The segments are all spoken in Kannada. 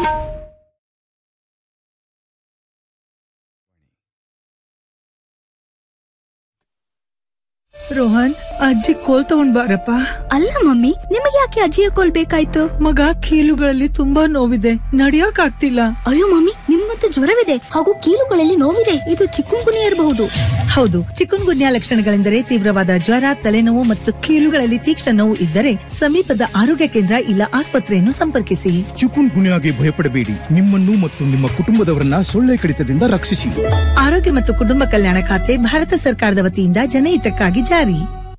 ರೋಹನ್ ಅಜ್ಜಿ ಕೋಲ್ ತಗೊಂಡ್ ಬಾರಪ್ಪ ಅಲ್ಲ ಮಮ್ಮಿ ನಿಮಗೆ ಯಾಕೆ ಅಜ್ಜಿಯ ಕೋಲ್ ಬೇಕಾಯ್ತು ಮಗ ಕೀಲುಗಳಲ್ಲಿ ತುಂಬಾ ನೋವಿದೆ ನಡಿಯಕ್ ಆಗ್ತಿಲ್ಲ ಅಯ್ಯೋ ಮಮ್ಮಿ ನಿಮ್ಗಂತೂ ಜ್ವರವಿದೆ ಹಾಗೂ ಕೀಲುಗಳಲ್ಲಿ ನೋವಿದೆ ಇದು ಚಿಕ್ಕುಂಗುನಿ ಇರಬಹುದು ಹೌದು ಚಿಕುನ್ ಗುನ್ಯಾ ಲಕ್ಷಣಗಳೆಂದರೆ ತೀವ್ರವಾದ ಜ್ವರ ತಲೆನೋವು ಮತ್ತು ಕೀಲುಗಳಲ್ಲಿ ತೀಕ್ಷ್ಣ ನೋವು ಇದ್ದರೆ ಸಮೀಪದ ಆರೋಗ್ಯ ಕೇಂದ್ರ ಇಲ್ಲ ಆಸ್ಪತ್ರೆಯನ್ನು ಸಂಪರ್ಕಿಸಿ ಚಿಕುನ್ ಗುನ್ಯಾಗೆ ಭಯಪಡಬೇಡಿ ನಿಮ್ಮನ್ನು ಮತ್ತು ನಿಮ್ಮ ಕುಟುಂಬದವರನ್ನ ಸೊಳ್ಳೆ ಕಡಿತದಿಂದ ರಕ್ಷಿಸಿ ಆರೋಗ್ಯ ಮತ್ತು ಕುಟುಂಬ ಕಲ್ಯಾಣ ಖಾತೆ ಭಾರತ ಸರ್ಕಾರದ ವತಿಯಿಂದ ಜನಹಿತಕ್ಕಾಗಿ ಜಾರಿ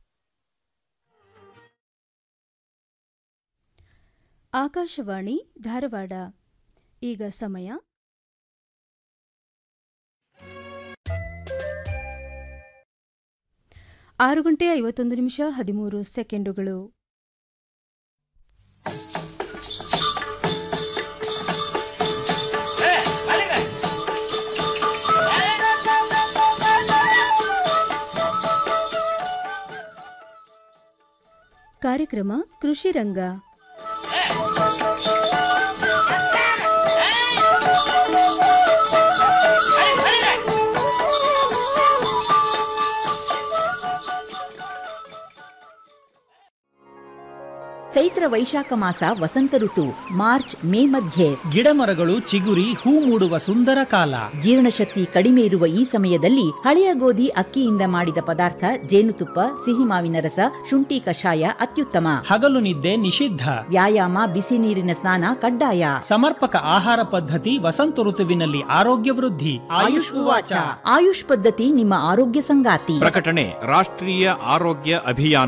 ಆಕಾಶವಾಣಿ ಧಾರವಾಡ ಈಗ ಸಮಯ ಆರು ಗಂಟೆ ಐವತ್ತೊಂದು ನಿಮಿಷ ಹದಿಮೂರು ಸೆಕೆಂಡುಗಳು ಕಾರ್ಯಕ್ರಮ ಕೃಷಿ ರಂಗ ಚೈತ್ರ ವೈಶಾಖ ಮಾಸ ವಸಂತ ಋತು ಮಾರ್ಚ್ ಮೇ ಮಧ್ಯೆ ಗಿಡಮರಗಳು ಚಿಗುರಿ ಹೂ ಮೂಡುವ ಸುಂದರ ಕಾಲ ಜೀರ್ಣಶಕ್ತಿ ಕಡಿಮೆ ಇರುವ ಈ ಸಮಯದಲ್ಲಿ ಹಳೆಯ ಗೋಧಿ ಅಕ್ಕಿಯಿಂದ ಮಾಡಿದ ಪದಾರ್ಥ ಜೇನುತುಪ್ಪ ಸಿಹಿ ಮಾವಿನ ರಸ ಶುಂಠಿ ಕಷಾಯ ಅತ್ಯುತ್ತಮ ಹಗಲು ನಿದ್ದೆ ನಿಷಿದ್ಧ ವ್ಯಾಯಾಮ ಬಿಸಿ ನೀರಿನ ಸ್ನಾನ ಕಡ್ಡಾಯ ಸಮರ್ಪಕ ಆಹಾರ ಪದ್ಧತಿ ವಸಂತ ಋತುವಿನಲ್ಲಿ ಆರೋಗ್ಯ ವೃದ್ಧಿ ಆಯುಷ್ ಉವಾಚ ಆಯುಷ್ ಪದ್ಧತಿ ನಿಮ್ಮ ಆರೋಗ್ಯ ಸಂಗಾತಿ ಪ್ರಕಟಣೆ ರಾಷ್ಟ್ರೀಯ ಆರೋಗ್ಯ ಅಭಿಯಾನ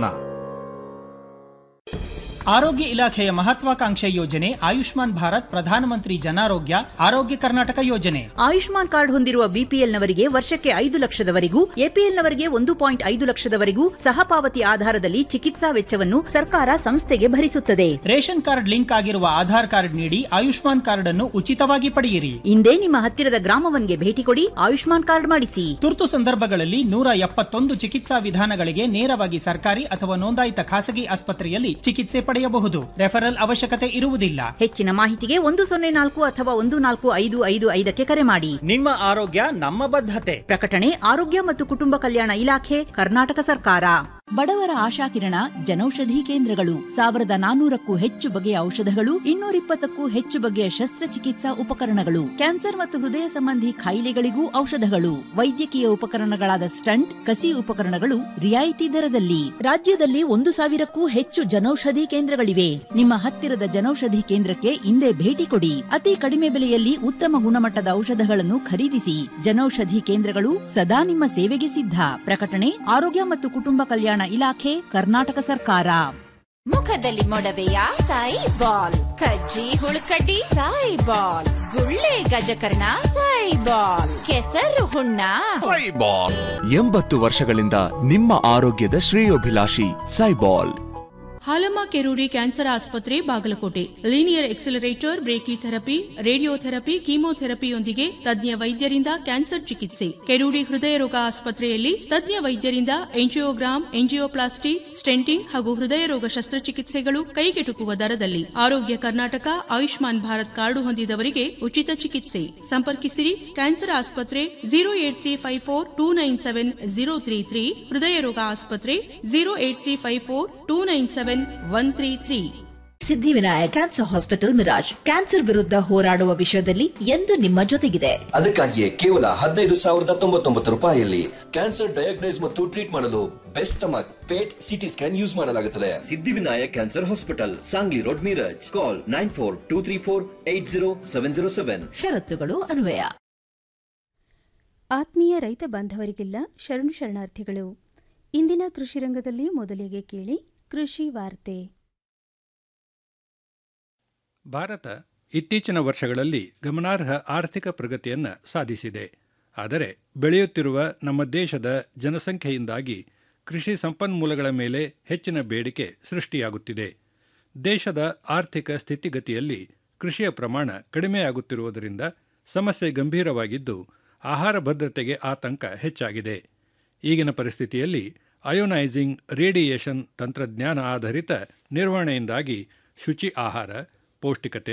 ಆರೋಗ್ಯ ಇಲಾಖೆಯ ಮಹತ್ವಾಕಾಂಕ್ಷೆ ಯೋಜನೆ ಆಯುಷ್ಮಾನ್ ಭಾರತ್ ಪ್ರಧಾನಮಂತ್ರಿ ಜನಾರೋಗ್ಯ ಆರೋಗ್ಯ ಕರ್ನಾಟಕ ಯೋಜನೆ ಆಯುಷ್ಮಾನ್ ಕಾರ್ಡ್ ಹೊಂದಿರುವ ಬಿಪಿಎಲ್ನವರಿಗೆ ವರ್ಷಕ್ಕೆ ಐದು ಲಕ್ಷದವರೆಗೂ ಎಪಿಎಲ್ನವರಿಗೆ ಒಂದು ಪಾಯಿಂಟ್ ಐದು ಲಕ್ಷದವರೆಗೂ ಸಹಪಾವತಿ ಆಧಾರದಲ್ಲಿ ಚಿಕಿತ್ಸಾ ವೆಚ್ಚವನ್ನು ಸರ್ಕಾರ ಸಂಸ್ಥೆಗೆ ಭರಿಸುತ್ತದೆ ರೇಷನ್ ಕಾರ್ಡ್ ಲಿಂಕ್ ಆಗಿರುವ ಆಧಾರ್ ಕಾರ್ಡ್ ನೀಡಿ ಆಯುಷ್ಮಾನ್ ಕಾರ್ಡ್ ಅನ್ನು ಉಚಿತವಾಗಿ ಪಡೆಯಿರಿ ಇಂದೇ ನಿಮ್ಮ ಹತ್ತಿರದ ಗ್ರಾಮವನ್ಗೆ ಭೇಟಿ ಕೊಡಿ ಆಯುಷ್ಮಾನ್ ಕಾರ್ಡ್ ಮಾಡಿಸಿ ತುರ್ತು ಸಂದರ್ಭಗಳಲ್ಲಿ ನೂರ ಎಪ್ಪತ್ತೊಂದು ಚಿಕಿತ್ಸಾ ವಿಧಾನಗಳಿಗೆ ನೇರವಾಗಿ ಸರ್ಕಾರಿ ಅಥವಾ ನೋಂದಾಯಿತ ಖಾಸಗಿ ಆಸ್ಪತ್ರೆಯಲ್ಲಿ ಚಿಕಿತ್ಸೆ ಪಡೆಯಬಹುದು ರೆಫರಲ್ ಅವಶ್ಯಕತೆ ಇರುವುದಿಲ್ಲ ಹೆಚ್ಚಿನ ಮಾಹಿತಿಗೆ ಒಂದು ಸೊನ್ನೆ ನಾಲ್ಕು ಅಥವಾ ಒಂದು ನಾಲ್ಕು ಐದು ಐದು ಐದಕ್ಕೆ ಕರೆ ಮಾಡಿ ನಿಮ್ಮ ಆರೋಗ್ಯ ನಮ್ಮ ಬದ್ಧತೆ ಪ್ರಕಟಣೆ ಆರೋಗ್ಯ ಮತ್ತು ಕುಟುಂಬ ಕಲ್ಯಾಣ ಇಲಾಖೆ ಕರ್ನಾಟಕ ಸರ್ಕಾರ ಬಡವರ ಆಶಾಕಿರಣ ಜನೌಷಧಿ ಕೇಂದ್ರಗಳು ಸಾವಿರದ ನಾನೂರಕ್ಕೂ ಹೆಚ್ಚು ಬಗೆಯ ಔಷಧಗಳು ಇನ್ನೂರಿಪ್ಪತ್ತಕ್ಕೂ ಹೆಚ್ಚು ಬಗೆಯ ಶಸ್ತ್ರಚಿಕಿತ್ಸಾ ಉಪಕರಣಗಳು ಕ್ಯಾನ್ಸರ್ ಮತ್ತು ಹೃದಯ ಸಂಬಂಧಿ ಕಾಯಿಲೆಗಳಿಗೂ ಔಷಧಗಳು ವೈದ್ಯಕೀಯ ಉಪಕರಣಗಳಾದ ಸ್ಟಂಟ್ ಕಸಿ ಉಪಕರಣಗಳು ರಿಯಾಯಿತಿ ದರದಲ್ಲಿ ರಾಜ್ಯದಲ್ಲಿ ಒಂದು ಸಾವಿರಕ್ಕೂ ಹೆಚ್ಚು ಜನೌಷಧಿ ಕೇಂದ್ರಗಳಿವೆ ನಿಮ್ಮ ಹತ್ತಿರದ ಜನೌಷಧಿ ಕೇಂದ್ರಕ್ಕೆ ಇಂದೇ ಭೇಟಿ ಕೊಡಿ ಅತಿ ಕಡಿಮೆ ಬೆಲೆಯಲ್ಲಿ ಉತ್ತಮ ಗುಣಮಟ್ಟದ ಔಷಧಗಳನ್ನು ಖರೀದಿಸಿ ಜನೌಷಧಿ ಕೇಂದ್ರಗಳು ಸದಾ ನಿಮ್ಮ ಸೇವೆಗೆ ಸಿದ್ಧ ಪ್ರಕಟಣೆ ಆರೋಗ್ಯ ಮತ್ತು ಕುಟುಂಬ ಕಲ್ಯಾಣ ಇಲಾಖೆ ಕರ್ನಾಟಕ ಸರ್ಕಾರ ಮುಖದಲ್ಲಿ ಮೊಡವೆಯ ಸಾಯಿ ಬಾಲ್ ಕಜ್ಜಿ ಹುಳುಕಡ್ಡಿ ಸಾಯಿ ಬಾಲ್ ಗುಳ್ಳೆ ಗಜಕರ್ಣ ಸಾಯಿ ಬಾಲ್ ಕೆಸರು ಹುಣ್ಣ ಎಂಬತ್ತು ವರ್ಷಗಳಿಂದ ನಿಮ್ಮ ಆರೋಗ್ಯದ ಶ್ರೇಯೋಭಿಲಾಷಿ ಸೈಬಾಲ್ ಹಾಲಮ್ಮ ಕೆರೂಡಿ ಕ್ಯಾನ್ಸರ್ ಆಸ್ಪತ್ರೆ Bagalkot linear accelerator brachytherapy radiotherapy ಕೀಮೋಥೆರಪಿಯೊಂದಿಗೆ ತಜ್ಞ ವೈದ್ಯರಿಂದ ಕ್ಯಾನ್ಸರ್ ಚಿಕಿತ್ಸೆ ಕೆರೂಡಿ ಹೃದಯ ರೋಗ ಆಸ್ಪತ್ರೆಯಲ್ಲಿ ತಜ್ಞ ವೈದ್ಯರಿಂದ ಎಂಜಿಯೋಗ್ರಾಮ್ ಎಂಜಿಯೋಪ್ಲಾಸ್ಟಿ ಸ್ಟೆಂಟಿಂಗ್ ಹಾಗೂ ಹೃದಯ ರೋಗ ಶಸ್ತ್ರಚಿಕಿತ್ಸೆಗಳು ಕೈಗೆಟುಕುವ ದರದಲ್ಲಿ ಆರೋಗ್ಯ ಕರ್ನಾಟಕ ಆಯುಷ್ಮಾನ್ ಭಾರತ್ ಕಾರ್ಡು ಹೊಂದಿದವರಿಗೆ ಉಚಿತ ಚಿಕಿತ್ಸೆ ಸಂಪರ್ಕಿಸಿರಿ ಕ್ಯಾನ್ಸರ್ ಆಸ್ಪತ್ರೆ zero eight three five four two nine seven zero three three ಹೃದಯ ರೋಗ ಆಸ್ಪತ್ರೆ zero eight three five four two nine seven one three three Siddhivinayak cancer hospital Miraj cancer ವಿರುದ್ಧ ಹೋರಾಡುವ ವಿಷಯದಲ್ಲಿ ಎಂದು ನಿಮ್ಮ ಜೊತೆಗಿದೆ ಅದಕ್ಕಾಗಿಯೇ ಕೇವಲ ಹದಿನೈದು ಸಾವಿರದ ತೊಂಬತ್ತೊಂಬತ್ತು ರೂಪಾಯಿಯಲ್ಲಿ ಕ್ಯಾನ್ಸರ್ ಡಯಾಗ್ನೈಸ್ ಮತ್ತು ಟ್ರೀಟ್ ಮಾಡಲು best stomach PET CT scan use ಮಾಡಲಾಗುತ್ತದೆ Siddhivinayak cancer hospital Sangli road Miraj call nine four two three four eight zero seven zero seven ಷರತ್ತುಗಳು ಅನ್ವಯ ಆತ್ಮೀಯ ರೈತ ಬಾಂಧವರಿಗೆಲ್ಲ ಶರಣು ಶರಣಾರ್ಥಿಗಳು ಇಂದಿನ ಕೃಷಿ ರಂಗದಲ್ಲಿ ಮೊದಲಿಗೆ ಕೇಳಿ ಕೃಷಿ ವಾರ್ತೆ ಭಾರತ ಇತ್ತೀಚಿನ ವರ್ಷಗಳಲ್ಲಿ ಗಮನಾರ್ಹ ಆರ್ಥಿಕ ಪ್ರಗತಿಯನ್ನು ಸಾಧಿಸಿದೆ ಆದರೆ ಬೆಳೆಯುತ್ತಿರುವ ನಮ್ಮ ದೇಶದ ಜನಸಂಖ್ಯೆಯಿಂದಾಗಿ ಕೃಷಿ ಸಂಪನ್ಮೂಲಗಳ ಮೇಲೆ ಹೆಚ್ಚಿನ ಬೇಡಿಕೆ ಸೃಷ್ಟಿಯಾಗುತ್ತಿದೆ ದೇಶದ ಆರ್ಥಿಕ ಸ್ಥಿತಿಗತಿಯಲ್ಲಿ ಕೃಷಿಯ ಪ್ರಮಾಣ ಕಡಿಮೆಯಾಗುತ್ತಿರುವುದರಿಂದ ಸಮಸ್ಯೆ ಗಂಭೀರವಾಗಿದ್ದು ಆಹಾರ ಭದ್ರತೆಗೆ ಆತಂಕ ಹೆಚ್ಚಾಗಿದೆ ಈಗಿನ ಪರಿಸ್ಥಿತಿಯಲ್ಲಿ ಅಯೋನೈಸಿಂಗ್ ರೇಡಿಯೇಷನ್ ತಂತ್ರಜ್ಞಾನ ಆಧಾರಿತ ನಿರ್ವಹಣೆಯಿಂದಾಗಿ ಶುಚಿ ಆಹಾರ ಪೌಷ್ಟಿಕತೆ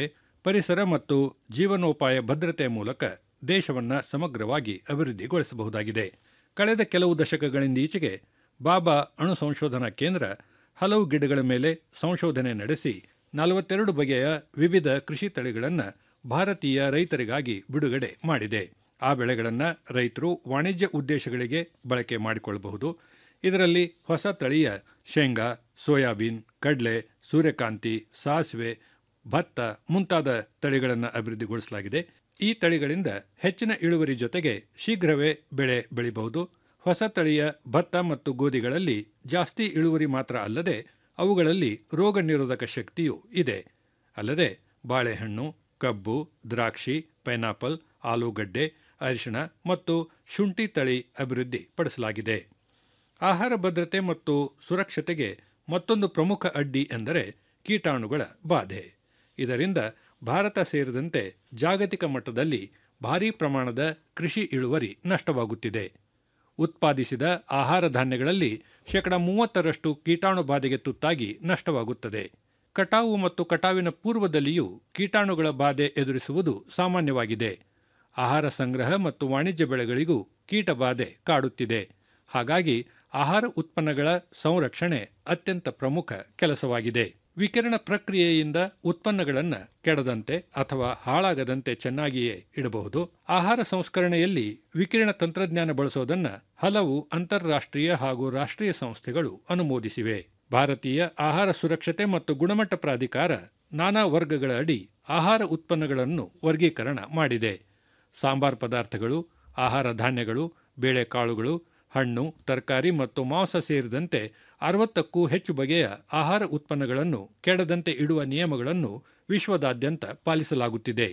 ಪರಿಸರ ಮತ್ತು ಜೀವನೋಪಾಯ ಭದ್ರತೆಯ ಮೂಲಕ ದೇಶವನ್ನು ಸಮಗ್ರವಾಗಿ ಅಭಿವೃದ್ಧಿಗೊಳಿಸಬಹುದಾಗಿದೆ ಕಳೆದ ಕೆಲವು ದಶಕಗಳಿಂದೀಚೆಗೆ ಬಾಬಾ ಅಣು ಸಂಶೋಧನಾ ಕೇಂದ್ರ ಹಲವು ಗಿಡಗಳ ಮೇಲೆ ಸಂಶೋಧನೆ ನಡೆಸಿ ನಲವತ್ತೆರಡು ಬಗೆಯ ವಿವಿಧ ಕೃಷಿ ತಳಿಗಳನ್ನು ಭಾರತೀಯ ರೈತರಿಗಾಗಿ ಬಿಡುಗಡೆ ಮಾಡಿದೆ ಆ ಬೆಳೆಗಳನ್ನು ರೈತರು ವಾಣಿಜ್ಯ ಉದ್ದೇಶಗಳಿಗೆ ಬಳಕೆ ಮಾಡಿಕೊಳ್ಳಬಹುದು ಇದರಲ್ಲಿ ಹೊಸ ತಳಿಯ ಶೇಂಗಾ ಸೋಯಾಬೀನ್ ಕಡಲೆ ಸೂರ್ಯಕಾಂತಿ ಸಾಸಿವೆ ಭತ್ತ ಮುಂತಾದ ತಳಿಗಳನ್ನು ಅಭಿವೃದ್ಧಿಗೊಳಿಸಲಾಗಿದೆ ಈ ತಳಿಗಳಿಂದ ಹೆಚ್ಚಿನ ಇಳುವರಿ ಜೊತೆಗೆ ಶೀಘ್ರವೇ ಬೆಳೆ ಬೆಳೆಯಬಹುದು ಹೊಸ ತಳಿಯ ಭತ್ತ ಮತ್ತು ಗೋಧಿಗಳಲ್ಲಿ ಜಾಸ್ತಿ ಇಳುವರಿ ಮಾತ್ರ ಅಲ್ಲದೆ ಅವುಗಳಲ್ಲಿ ರೋಗ ನಿರೋಧಕ ಶಕ್ತಿಯೂ ಇದೆ ಅಲ್ಲದೆ ಬಾಳೆಹಣ್ಣು ಕಬ್ಬು ದ್ರಾಕ್ಷಿ ಪೈನಾಪಲ್ ಆಲೂಗಡ್ಡೆ ಅರಿಶಿಣ ಮತ್ತು ಶುಂಠಿ ತಳಿ ಅಭಿವೃದ್ಧಿ ಪಡಿಸಲಾಗಿದೆ ಆಹಾರ ಭದ್ರತೆ ಮತ್ತು ಸುರಕ್ಷತೆಗೆ ಮತ್ತೊಂದು ಪ್ರಮುಖ ಅಡ್ಡಿ ಎಂದರೆ ಕೀಟಾಣುಗಳ ಬಾಧೆ ಇದರಿಂದ ಭಾರತ ಸೇರಿದಂತೆ ಜಾಗತಿಕ ಮಟ್ಟದಲ್ಲಿ ಭಾರೀ ಪ್ರಮಾಣದ ಕೃಷಿ ಇಳುವರಿ ನಷ್ಟವಾಗುತ್ತಿದೆ ಉತ್ಪಾದಿಸಿದ ಆಹಾರ ಧಾನ್ಯಗಳಲ್ಲಿ ಶೇಕಡ ಮೂವತ್ತರಷ್ಟು ಕೀಟಾಣು ಬಾಧೆಗೆ ತುತ್ತಾಗಿ ನಷ್ಟವಾಗುತ್ತದೆ ಕಟಾವು ಮತ್ತು ಕಟಾವಿನ ಪೂರ್ವದಲ್ಲಿಯೂ ಕೀಟಾಣುಗಳ ಬಾಧೆ ಎದುರಿಸುವುದು ಸಾಮಾನ್ಯವಾಗಿದೆ ಆಹಾರ ಸಂಗ್ರಹ ಮತ್ತು ವಾಣಿಜ್ಯ ಬೆಳೆಗಳಿಗೂ ಕೀಟಬಾಧೆ ಕಾಡುತ್ತಿದೆ ಹಾಗಾಗಿ ಆಹಾರ ಉತ್ಪನ್ನಗಳ ಸಂರಕ್ಷಣೆ ಅತ್ಯಂತ ಪ್ರಮುಖ ಕೆಲಸವಾಗಿದೆ ವಿಕಿರಣ ಪ್ರಕ್ರಿಯೆಯಿಂದ ಉತ್ಪನ್ನಗಳನ್ನು ಕೆಡದಂತೆ ಅಥವಾ ಹಾಳಾಗದಂತೆ ಚೆನ್ನಾಗಿಯೇ ಇಡಬಹುದು ಆಹಾರ ಸಂಸ್ಕರಣೆಯಲ್ಲಿ ವಿಕಿರಣ ತಂತ್ರಜ್ಞಾನ ಬಳಸೋದನ್ನು ಹಲವು ಅಂತಾರಾಷ್ಟ್ರೀಯ ಹಾಗೂ ರಾಷ್ಟ್ರೀಯ ಸಂಸ್ಥೆಗಳು ಅನುಮೋದಿಸಿವೆ ಭಾರತೀಯ ಆಹಾರ ಸುರಕ್ಷತೆ ಮತ್ತು ಗುಣಮಟ್ಟ ಪ್ರಾಧಿಕಾರ ನಾನಾ ವರ್ಗಗಳ ಅಡಿ ಆಹಾರ ಉತ್ಪನ್ನಗಳನ್ನು ವರ್ಗೀಕರಣ ಮಾಡಿದೆ ಸಾಂಬಾರ್ ಪದಾರ್ಥಗಳು ಆಹಾರ ಧಾನ್ಯಗಳು ಬೇಳೆಕಾಳುಗಳು ಹಣ್ಣು ತರಕಾರಿ ಮತ್ತು ಮಾಂಸ ಸೇರಿದಂತೆ ಅರವತ್ತಕ್ಕೂ ಹೆಚ್ಚು ಬಗೆಯ ಆಹಾರ ಉತ್ಪನ್ನಗಳನ್ನು ಕೆಡದಂತೆ ಇಡುವ ನಿಯಮಗಳನ್ನು ವಿಶ್ವದಾದ್ಯಂತ ಪಾಲಿಸಲಾಗುತ್ತಿದೆ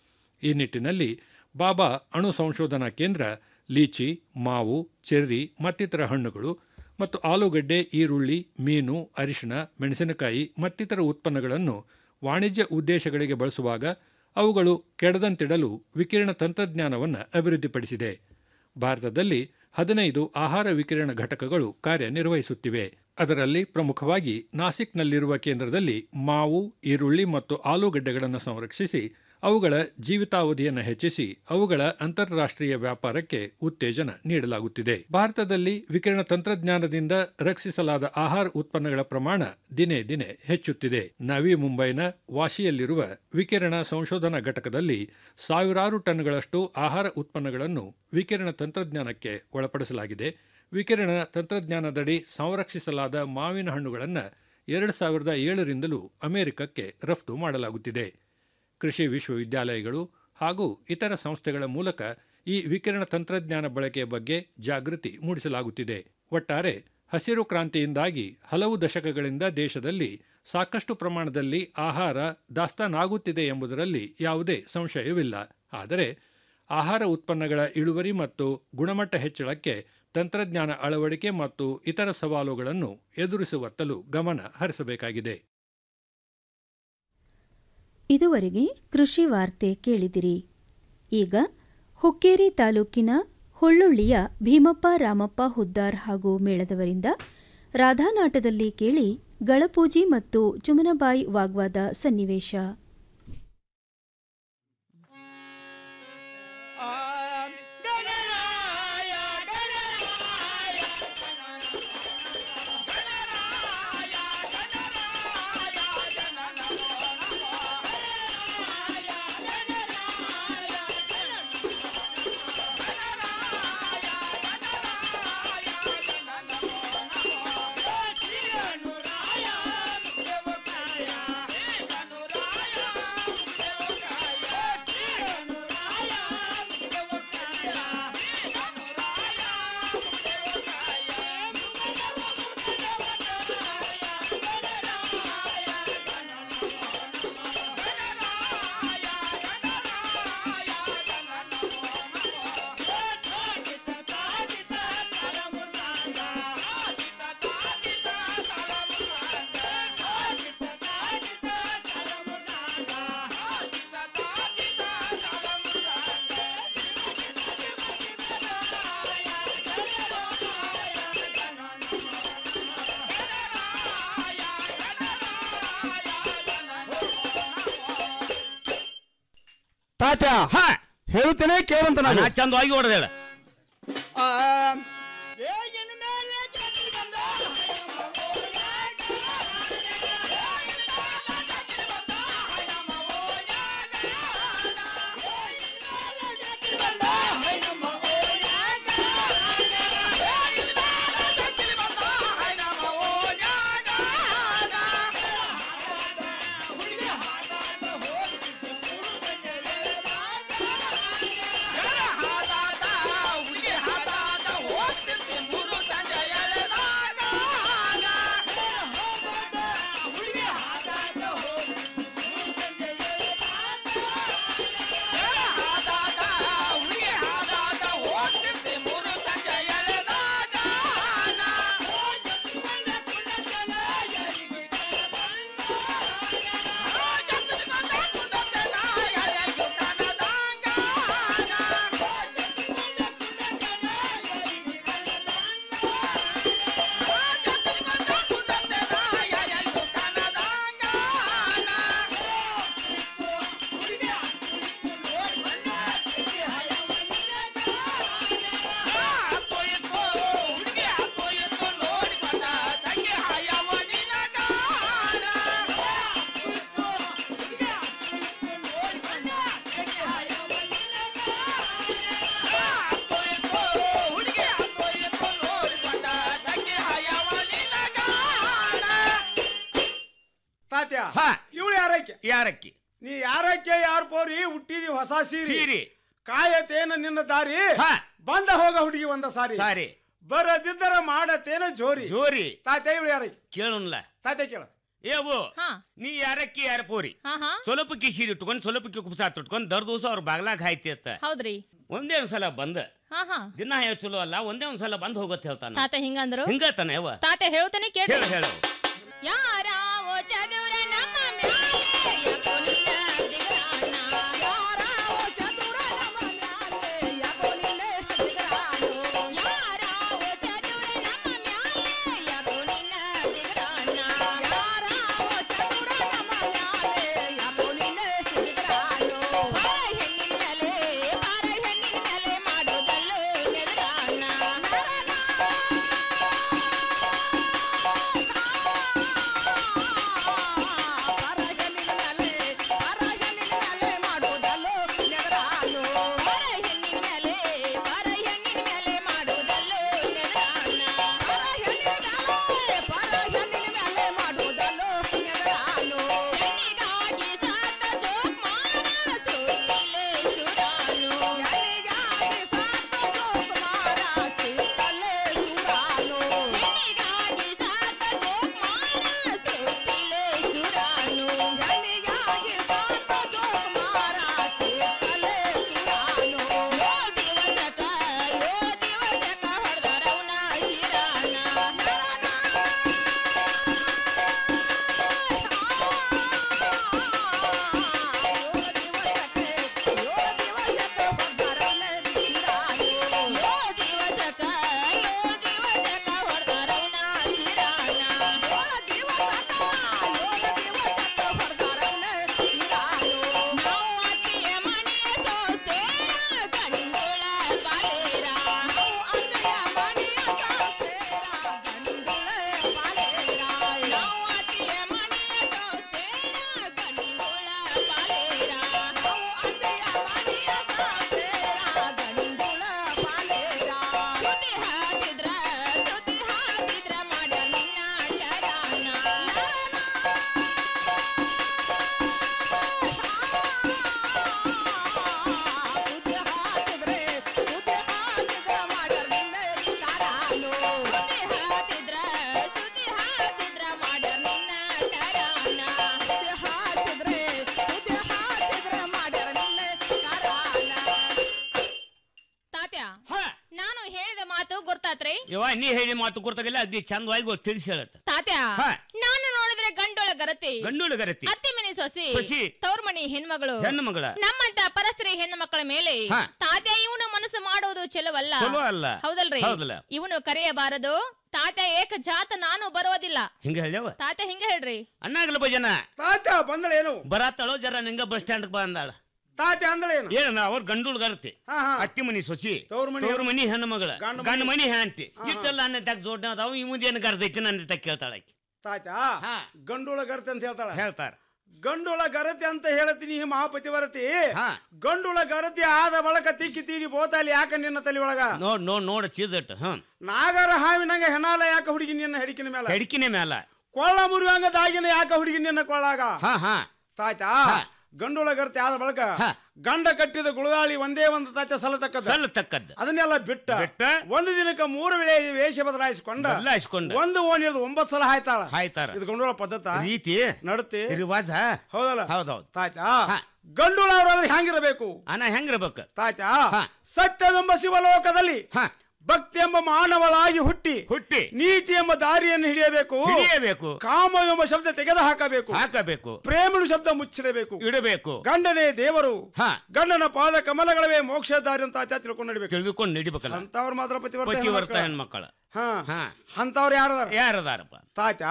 ಈ ನಿಟ್ಟಿನಲ್ಲಿ ಬಾಬಾ ಅಣು ಸಂಶೋಧನಾ ಕೇಂದ್ರ ಲೀಚಿ ಮಾವು ಚೆರ್ರಿ ಮತ್ತಿತರ ಹಣ್ಣುಗಳು ಮತ್ತು ಆಲೂಗಡ್ಡೆ ಈರುಳ್ಳಿ ಮೀನು ಅರಿಶಿಣ ಮೆಣಸಿನಕಾಯಿ ಮತ್ತಿತರ ಉತ್ಪನ್ನಗಳನ್ನು ವಾಣಿಜ್ಯ ಉದ್ದೇಶಗಳಿಗೆ ಬಳಸುವಾಗ ಅವುಗಳು ಕೆಡದಂತಿಡಲು ವಿಕಿರಣ ತಂತ್ರಜ್ಞಾನವನ್ನು ಅಭಿವೃದ್ಧಿಪಡಿಸಿದೆ ಭಾರತದಲ್ಲಿ ಹದಿನೈದು ಆಹಾರ ವಿಕಿರಣ ಘಟಕಗಳು ಕಾರ್ಯನಿರ್ವಹಿಸುತ್ತಿವೆ ಅದರಲ್ಲಿ ಪ್ರಮುಖವಾಗಿ ನಾಸಿಕ್ನಲ್ಲಿರುವ ಕೇಂದ್ರದಲ್ಲಿ ಮಾವು ಈರುಳ್ಳಿ ಮತ್ತು ಆಲೂಗಡ್ಡೆಗಳನ್ನು ಸಂರಕ್ಷಿಸಿ ಅವುಗಳ ಜೀವಿತಾವಧಿಯನ್ನು ಹೆಚ್ಚಿಸಿ ಅವುಗಳ ಅಂತಾರಾಷ್ಟ್ರೀಯ ವ್ಯಾಪಾರಕ್ಕೆ ಉತ್ತೇಜನ ನೀಡಲಾಗುತ್ತಿದೆ ಭಾರತದಲ್ಲಿ ವಿಕಿರಣ ತಂತ್ರಜ್ಞಾನದಿಂದ ರಕ್ಷಿಸಲಾದ ಆಹಾರ ಉತ್ಪನ್ನಗಳ ಪ್ರಮಾಣ ದಿನೇ ದಿನೇ ಹೆಚ್ಚುತ್ತಿದೆ ನವಿ ಮುಂಬೈನ ವಾಶಿಯಲ್ಲಿರುವ ವಿಕಿರಣ ಸಂಶೋಧನಾ ಘಟಕದಲ್ಲಿ ಸಾವಿರಾರು ಟನ್ಗಳಷ್ಟು ಆಹಾರ ಉತ್ಪನ್ನಗಳನ್ನು ವಿಕಿರಣ ತಂತ್ರಜ್ಞಾನಕ್ಕೆ ಒಳಪಡಿಸಲಾಗಿದೆ ವಿಕಿರಣ ತಂತ್ರಜ್ಞಾನದಡಿ ಸಂರಕ್ಷಿಸಲಾದ ಮಾವಿನ ಹಣ್ಣುಗಳನ್ನು ಎರಡು ಸಾವಿರದ ಏಳರಿಂದಲೂ ಅಮೆರಿಕಕ್ಕೆ ರಫ್ತು ಮಾಡಲಾಗುತ್ತಿದೆ ಕೃಷಿ ವಿಶ್ವವಿದ್ಯಾಲಯಗಳು ಹಾಗೂ ಇತರ ಸಂಸ್ಥೆಗಳ ಮೂಲಕ ಈ ವಿಕಿರಣ ತಂತ್ರಜ್ಞಾನ ಬಳಕೆಯ ಬಗ್ಗೆ ಜಾಗೃತಿ ಮೂಡಿಸಲಾಗುತ್ತಿದೆ ಒಟ್ಟಾರೆ ಹಸಿರು ಕ್ರಾಂತಿಯಿಂದಾಗಿ ಹಲವು ದಶಕಗಳಿಂದ ದೇಶದಲ್ಲಿ ಸಾಕಷ್ಟು ಪ್ರಮಾಣದಲ್ಲಿ ಆಹಾರ ದಾಸ್ತಾನಾಗುತ್ತಿದೆ ಎಂಬುದರಲ್ಲಿ ಯಾವುದೇ ಸಂಶಯವಿಲ್ಲ ಆದರೆ ಆಹಾರ ಉತ್ಪನ್ನಗಳ ಇಳುವರಿ ಮತ್ತು ಗುಣಮಟ್ಟ ಹೆಚ್ಚಳಕ್ಕೆ ತಂತ್ರಜ್ಞಾನ ಅಳವಡಿಕೆ ಮತ್ತು ಇತರ ಸವಾಲುಗಳನ್ನು ಎದುರಿಸುವತ್ತಲೂ ಗಮನ ಹರಿಸಬೇಕಾಗಿದೆ ಇದುವರೆಗೆ ಕೃಷಿ ವಾರ್ತೆ ಕೇಳಿದಿರಿ ಈಗ ಹುಕ್ಕೇರಿ ತಾಲೂಕಿನ ಹುಳ್ಳುಳ್ಳಿಯ ಭೀಮಪ್ಪ ರಾಮಪ್ಪ ಹುದ್ದಾರ್ ಹಾಗೂ ಮೇಳದವರಿಂದ ರಾಧಾನಾಟದಲ್ಲಿ ಕೇಳಿ ಗಳಪೂಜಿ ಮತ್ತು ಚುಮನಬಾಯಿ ವಾಗ್ವಾದ ಸನ್ನಿವೇಶ ನುರಾಯ ತಾತ ಹೇಳ್ತೇನೆ ಕೇಳಂತ ನಾನು ನಾ ಚಂದವಾಗಿ ಹೊಡೆದೇಳ ತಾತ್ಯ ಹಾ. ಇವಳು ಯಾರಕ್ಕೆ ಯಾರಕ್ಕಿ ನೀ ಯಾರಕ್ಕೆ ಯಾರು ಪೋರಿ ಹುಟ್ಟಿದಿ ಹೊಸ ಸೀರೆ ಸೀರೆ. ಕಾಯತೇನ ನಿನ್ನ ದಾರಿ ಬಂದ ಹೋಗ ಹುಡುಗಿ ಒಂದ ಸಾರಿ ಸಾರಿ. ಬರದಿದ್ದರ ಮಾಡತೇನ ಜೋರಿ ಜೋರಿ ತಾತ್ಯ ಇವಳು ಯಾರಕ್ಕೆ ಕೇಳೋನ್ಲ ತಾತ್ಯ ಕೇಳ ಏವು ನೀ ಯಾರಕ್ಕಿ ಯಾರ ಪೋರಿ ಸೊಲಪಕ್ಕಿ ಸೀರೆ ಇಟ್ಕೊಂಡು ಸೊಲಪಕ್ಕಿ ಕುಪ್ಸ ತುಟ್ಕೊಂಡು ದರ್ ದಿವಸ ಅವ್ರ ಬಾಗ್ಲಾಗ ಹಾಯ್ತಿ ಅತ್ತ ಹೌದ್ರಿ ಒಂದೇ ಒಂದ್ ಸಲ ಬಂದ ಹಾ ಹಾ ದಿನ ಹೇಳ ಚಲೋ ಅಲ್ಲ ಒಂದೇ ಒಂದ್ ಸಲ ಬಂದ್ ಹೋಗತ್ ಹೇಳ್ತಾನ ತಾತ ಹಿಂಗಂದ್ರು ಹಿಂಗತಾನೆ ಯವ್ವ ತಾತ ಹೇಳ್ತಾನೆ ಕೇಳಿ ಹೇಳ ಹೇಳ ಯಾರಾವೋ ಚದುರ ನಮ್ಮ ಮ್ಯಾಲೆ ಯಾಕೋ ನಿನ್ನ ದಿಗ್ರಾಣ? ಯಾರಾವೋ ಚದುರ ನಮ್ಮ ಮ್ಯಾಲೆ ಯಾಕೋ ನಿನ್ನ ದಿಗ್ರಾಣ? ಯಾರಾವೋ ಚದುರ ನಮ್ಮ ಮ್ಯಾಲೆ ಯಾಕೋ ನಿನ್ನ ದಿಗ್ರಾಣ? ಯಾರಾವೋ ಚದುರ ನಮ್ಮ ಮ್ಯಾಲೆ ಯಾಕೋ ನಿನ್ನ ದಿಗ್ರಾಣ? ಬಾರ ಹೆಣ್ಣಿನ ಮ್ಯಾಲೆ, ಬಾರ ಹೆಣ್ಣಿನ ಮ್ಯಾಲೆ ಮಾಡೋದಲ್ಲೋ ನಿಗ್ರಾಣ. ತಾತ್ಯ ನಾನು ಹೇಳಿದ ಮಾತು ಗೊತ್ತಾತ್ರಿ ಯವ್ವ ನೀ ಹೇಳಿ ಮಾತು ಕೊಡ್ತಾಗಿಲ್ಲ ಅದಿ ಚಂದವಾಗಿ ತಿಳಿಸಿ ಹೇಳತ್ತ ತಾತ್ಯ ಹಾ. ನಾನು ನೋಡಿದ್ರೆ ಗಂಡೊಳ ಗರತಿ ಗಂಡುಳ ಗರತಿ ಅತ್ತಿ ಮನೆ ಸೊಸಿ ಸೊಸಿ. ತವ್ರ ಮನಿ ಹೆಣ್ಮಗಳು ಹೆಣ್ಣು ಮಗಳ. ನಮ್ಮಂತ ಪರಸ್ತ್ರೀ ಹೆಣ್ಣು ಮಕ್ಕಳ ಮೇಲೆ ಹಾ. ತಾತ್ಯ ಇವನು ಮನಸ್ಸು ಮಾಡುವುದು ಚೆಲುವಲ್ಲ ಚಲೋ ಅಲ್ಲ. ಹೌದಲ್ರಿ ಹೌದಲ್ಲ. ಇವನು ಕರೆಯಬಾರದು ತಾತ್ಯ ಏಕ ಜಾತ ನಾನು ಬರೋದಿಲ್ಲ ಹಿಂಗ ಹೇಳ್ಯವ ತಾತ್ಯ ಹಿಂಗ ಹೇಳ್ರಿ ಅಣ್ಣಾಗಲ್ಲ ಭಜನ ತಾತ ಬಂದಳೇನು ಬರತ್ತಾಳೋ ಜರ ನಿಂಗ ಬಸ್ ಸ್ಟ್ಯಾಂಡ್ ಬಂದಾಳ ತಾತೆ ಅಂದಳೇನು ಏನ ಅವ್ರ ಗಂಡುಳ ಗರತಿ ಹಾ, ಹಾ. ಅತ್ತಿ ಮನಿ ಸೊಸಿ ತವ್ರ ಮನಿ ತವ್ರ ಮನಿ ಹೆಣ್ಣು ಮಗಳ ಗಂಡ ಗಂಡ ಮನಿ- ಮನಿ ಹ್ಯಾಂತಿ ಹಾ, ಹಾ. ಇಟ್ಟೆಲ್ಲ ನನ್ನ ತಕ್ಕ ಜೋಡ್ನ ಅದಾವ ಈ ಮುಂದೆ ಏನು ಗರ್ದೈತಿ ನನ್ನ ತಕ್ಕ ಕೇಳ್ತಾಳ ಆಕಿ ತಾಯ್ತಾ ಗಂಡುಳ ಗರತಿ ಅಂತ ಹೇಳ್ತಾಳ ಹೇಳ್ತಾರ ಗಂಡುಳ ಗರತಿ ಅಂತ ಹೇಳ್ತೀನಿ ಈ ಮಹಾಪತಿವರತಿ ಗಂಡುಳ ಗರತಿ ಆದ ಬಳಕ ತಿಕ್ಕಿ ತೀಡಿ ಬೋತಾಲಿ ಯಾಕ ನಿನ್ನ ತಲೆ ಒಳಗ ನೋಡ್ ನೋಡ್ ನೋಡ್ ಚೀಸ್ ಇಟ್ಟು ಹ್ಮ್ ನಾಗರ ಹಾವಿನಂಗ ಹೆಣಾಲ ಯಾಕ ಹುಡುಗಿ ನಿನ್ನ ಹೆಡಿಕಿನ ಮೇಲೆ ಹೆಡ್ಕಿನ ಮ್ಯಾಲ ಕೊಳ್ಳ ಮುರಿವಂಗ ದಾಗಿನ ಯಾಕ ಹುಡುಗಿ ನಿನ್ನ ಕೊಳ್ಳಾಗ ಹಾ ಹಾ ತಾಯ್ತಾ ಗಂಡುಳ ಗರತಿ ಆದ ಬಳಕ ಗಂಡ ಕಟ್ಟಿದ ಗುಳಗಾಳಿ ಒಂದೇ ಒಂದು ತಾತ ಸಲತಕ್ಕದ ಸಲ್ಲತಕ್ಕದ್ದು ಅದನ್ನೆಲ್ಲ ಬಿಟ್ಟ ಬಿಟ್ಟ ಒಂದು ದಿನಕ್ಕೆ ಮೂರು ವೇಳೆ ವೇಷ ಬದಲಾಯಿಸಿಕೊಂಡ ಬದಲಾಯಿಸ್ಕೊಂಡ. ಒಂದು ಓಣಿ ಹಿಡಿದು ಒಂಬತ್ತು ಸಲ ಹಾಯ್ತಾಳ ಹಾಯ್ತಾರ ಇದು ಗಂಡುಳ ಪದ್ಧತ ರೀತಿ ನಡತೆ ರಿವಾಜ ಹೌದಲ್ಲ ಹೌದೌದು ತಾಯ್ತಾ ಗಂಡುಳ ಅವ್ರಾದ್ರೆ ಹೆಂಗಿರಬೇಕು ಅನ ಹೆಂಗಿರ್ಬೇಕು ತಾಯ್ತಾ ಸತ್ಯವೆಂಬ ಶಿವಲೋಕದಲ್ಲಿ ಭಕ್ತಿ ಎಂಬ ಮಾನವಳಾಗಿ ಹುಟ್ಟಿ ಹುಟ್ಟಿ ನೀತಿ ಎಂಬ ದಾರಿಯನ್ನು ಹಿಡಿಯಬೇಕು ಹಿಡಿಯಬೇಕು ಕಾಮ ಎಂಬ ಶಬ್ದ ತೆಗೆದು ಹಾಕಬೇಕು ಹಾಕಬೇಕು ಪ್ರೇಮನು ಶಬ್ದ ಮುಚ್ಚಿಡಬೇಕು ಇಡಬೇಕು ಗಂಡನೇ ದೇವರು ಗಂಡನ ಪಾದ ಕಮಲಗಳವೇ ಮೋಕ್ಷ ದಾರಿ ಅಂತ ಆಚೆ ತಿಳ್ಕೊಂಡು ನಡಿಬೇಕು ತಿಳಿದುಕೊಂಡು ನಡಿಬೇಕಲ್ಲ ಅಂತವ್ರ ಮಾತ್ರ ಪತಿವರ್ತ ಪತಿವರ್ತ ಹೆಣ್ಮಕ್ಳು. ಹೆಣ್ಮಕ್ಕಳ ಹಾ ಹಾ ಅಂತವ್ರು ಯಾರದಾರ ಯಾರದಾರಪ್ಪ ತಾತ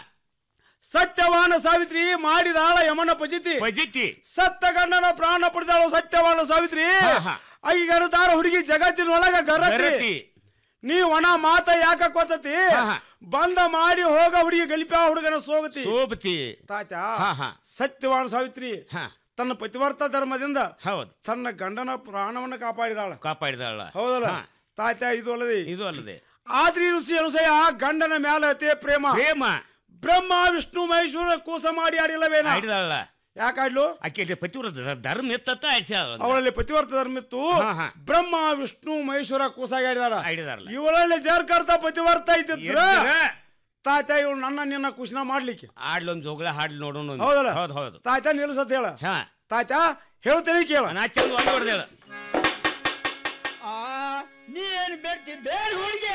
ಸತ್ಯವಾನ ಸಾವಿತ್ರಿ ಮಾಡಿದಾಳ ಯಮನ ಪಜಿತಿ ಪಜಿತಿ ಸತ್ತ ಗಂಡನ ಪ್ರಾಣ ಪಡೆದಾಳು ಸತ್ಯವಾನ ಸಾವಿತ್ರಿ ಐಗಣದಾರ ಹುಡುಗಿ ಜಗತ್ತಿನೊಳಗ ಗರತಿ ಗರತಿ. ನೀ ಒಣ ಮಾತ ಯಾಕ ಕೊತ್ತತಿ ಬಂದ ಮಾಡಿ ಹೋಗ ಹುಡುಗಿ ಗಲಿಪ್ಯಾ ಹುಡುಗನ ಸೋಗತಿ ಸೋಬತಿ ತಾತ ಹಾ, ಹಾ. ಸತ್ಯವಾನ ಸಾವಿತ್ರಿ ತನ್ನ ಪತಿವರ್ತ ಧರ್ಮದಿಂದ ಹೌದು ತನ್ನ ಗಂಡನ ಪ್ರಾಣವನ್ನು ಕಾಪಾಡಿದಾಳ ಕಾಪಾಡಿದಾಳ ಹೌದಲ್ಲ ತಾತ ಇದು ಅಲ್ಲದೆ ಇದು ಅಲ್ಲದೆ ಆದ್ರಿ ಋಷಿ ಅನುಸಯ ಗಂಡನ ಮ್ಯಾಲ ಅತಿ ಪ್ರೇಮ ಪ್ರೇಮ ಬ್ರಹ್ಮ ವಿಷ್ಣು ಮಹೇಶ್ವರ ಕೂಸ ಮಾಡಿ ಆಡಿಲ್ಲವೇನ ಆಡಿದಾಳ ಯಾಕಾಡ್ಲು ಆಕೆ ಪತಿವ್ರತ ಧರ್ಮ ಎತ್ತ ಆಡ್ಸ್ಯಾಳ ಅವಳಲ್ಲಿ ಪತಿವರ್ತ ಧರ್ಮಿತ್ತು ಹಾ, ಹಾ. ಬ್ರಹ್ಮ ವಿಷ್ಣು ಮಹೇಶ್ವರ ಕೂಸಾಗಿ ಆಡಿದಾಳ ಆಡಿದಾರಲ್ಲ ಇವಳಲ್ಲಿ ಜರ್ಕರ್ತ ಪತಿವರ್ತ ಇದ್ದಿದ್ರ ಇದ್ರ? ತಾತ ಇವಳು ನನ್ನ ನಿನ್ನ ಕುಶನ ಮಾಡ್ಲಿಕ್ಕೆ ಆಡ್ಲೊಂದ್ ಜೋಗಳ ಹಾಡ್ಲಿ ನೋಡೋಣ ಒಂದು. ಹೌದಲ್ಲ ಹೌದು ಹೌದು ತಾತ ನಿಲ್ಸತ್ ಹೇಳ ಹಾ ತಾತ ಹೇಳ್ತೇನೆ ಕೇಳ ನಾ ಚಂದ ಒಂದು ಹೊಡೆದೇಳ ನೀನ್ ಬೇಡ್ತಿ ಬೇಡ ಹುಡುಗಿ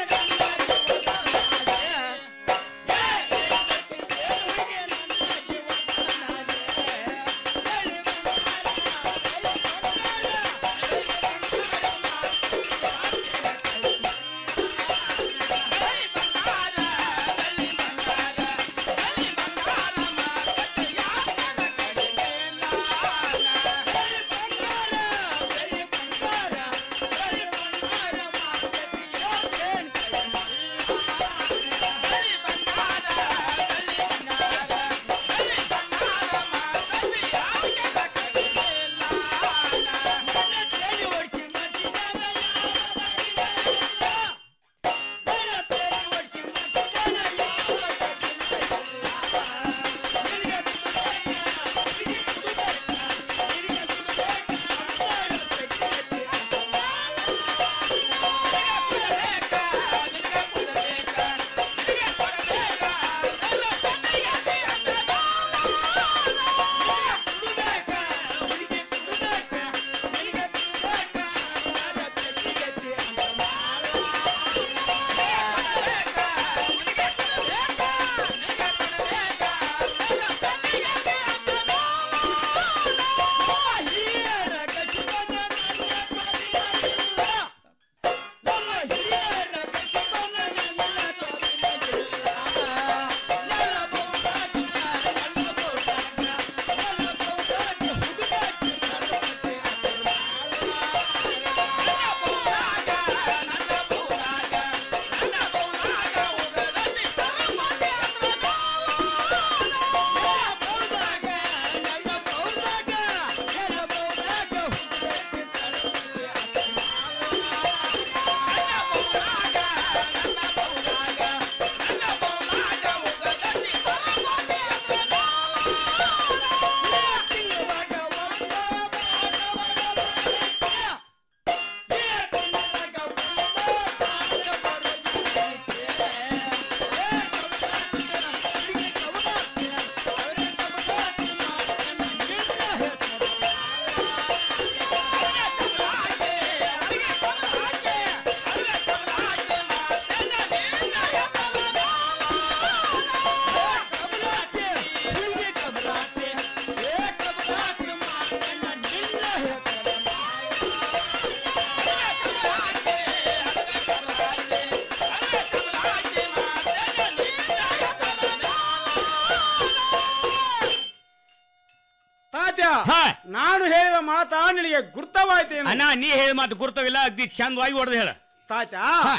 ತಾತ್ಯ ನಾನು ಹೇಳಿದ ಮಾತು ತಾತ ನಿನಗೆ ಗುರ್ತವಾಯ್ತೇನು ಅಣ್ಣ ನೀ ಹೇಳಿ ಮಾತು ಗುರ್ತವಿಲ್ಲ ಅಗ್ದಿ ಚಂದವಾಗಿ ಹೊಡೆದು ಹೇಳ ತಾತ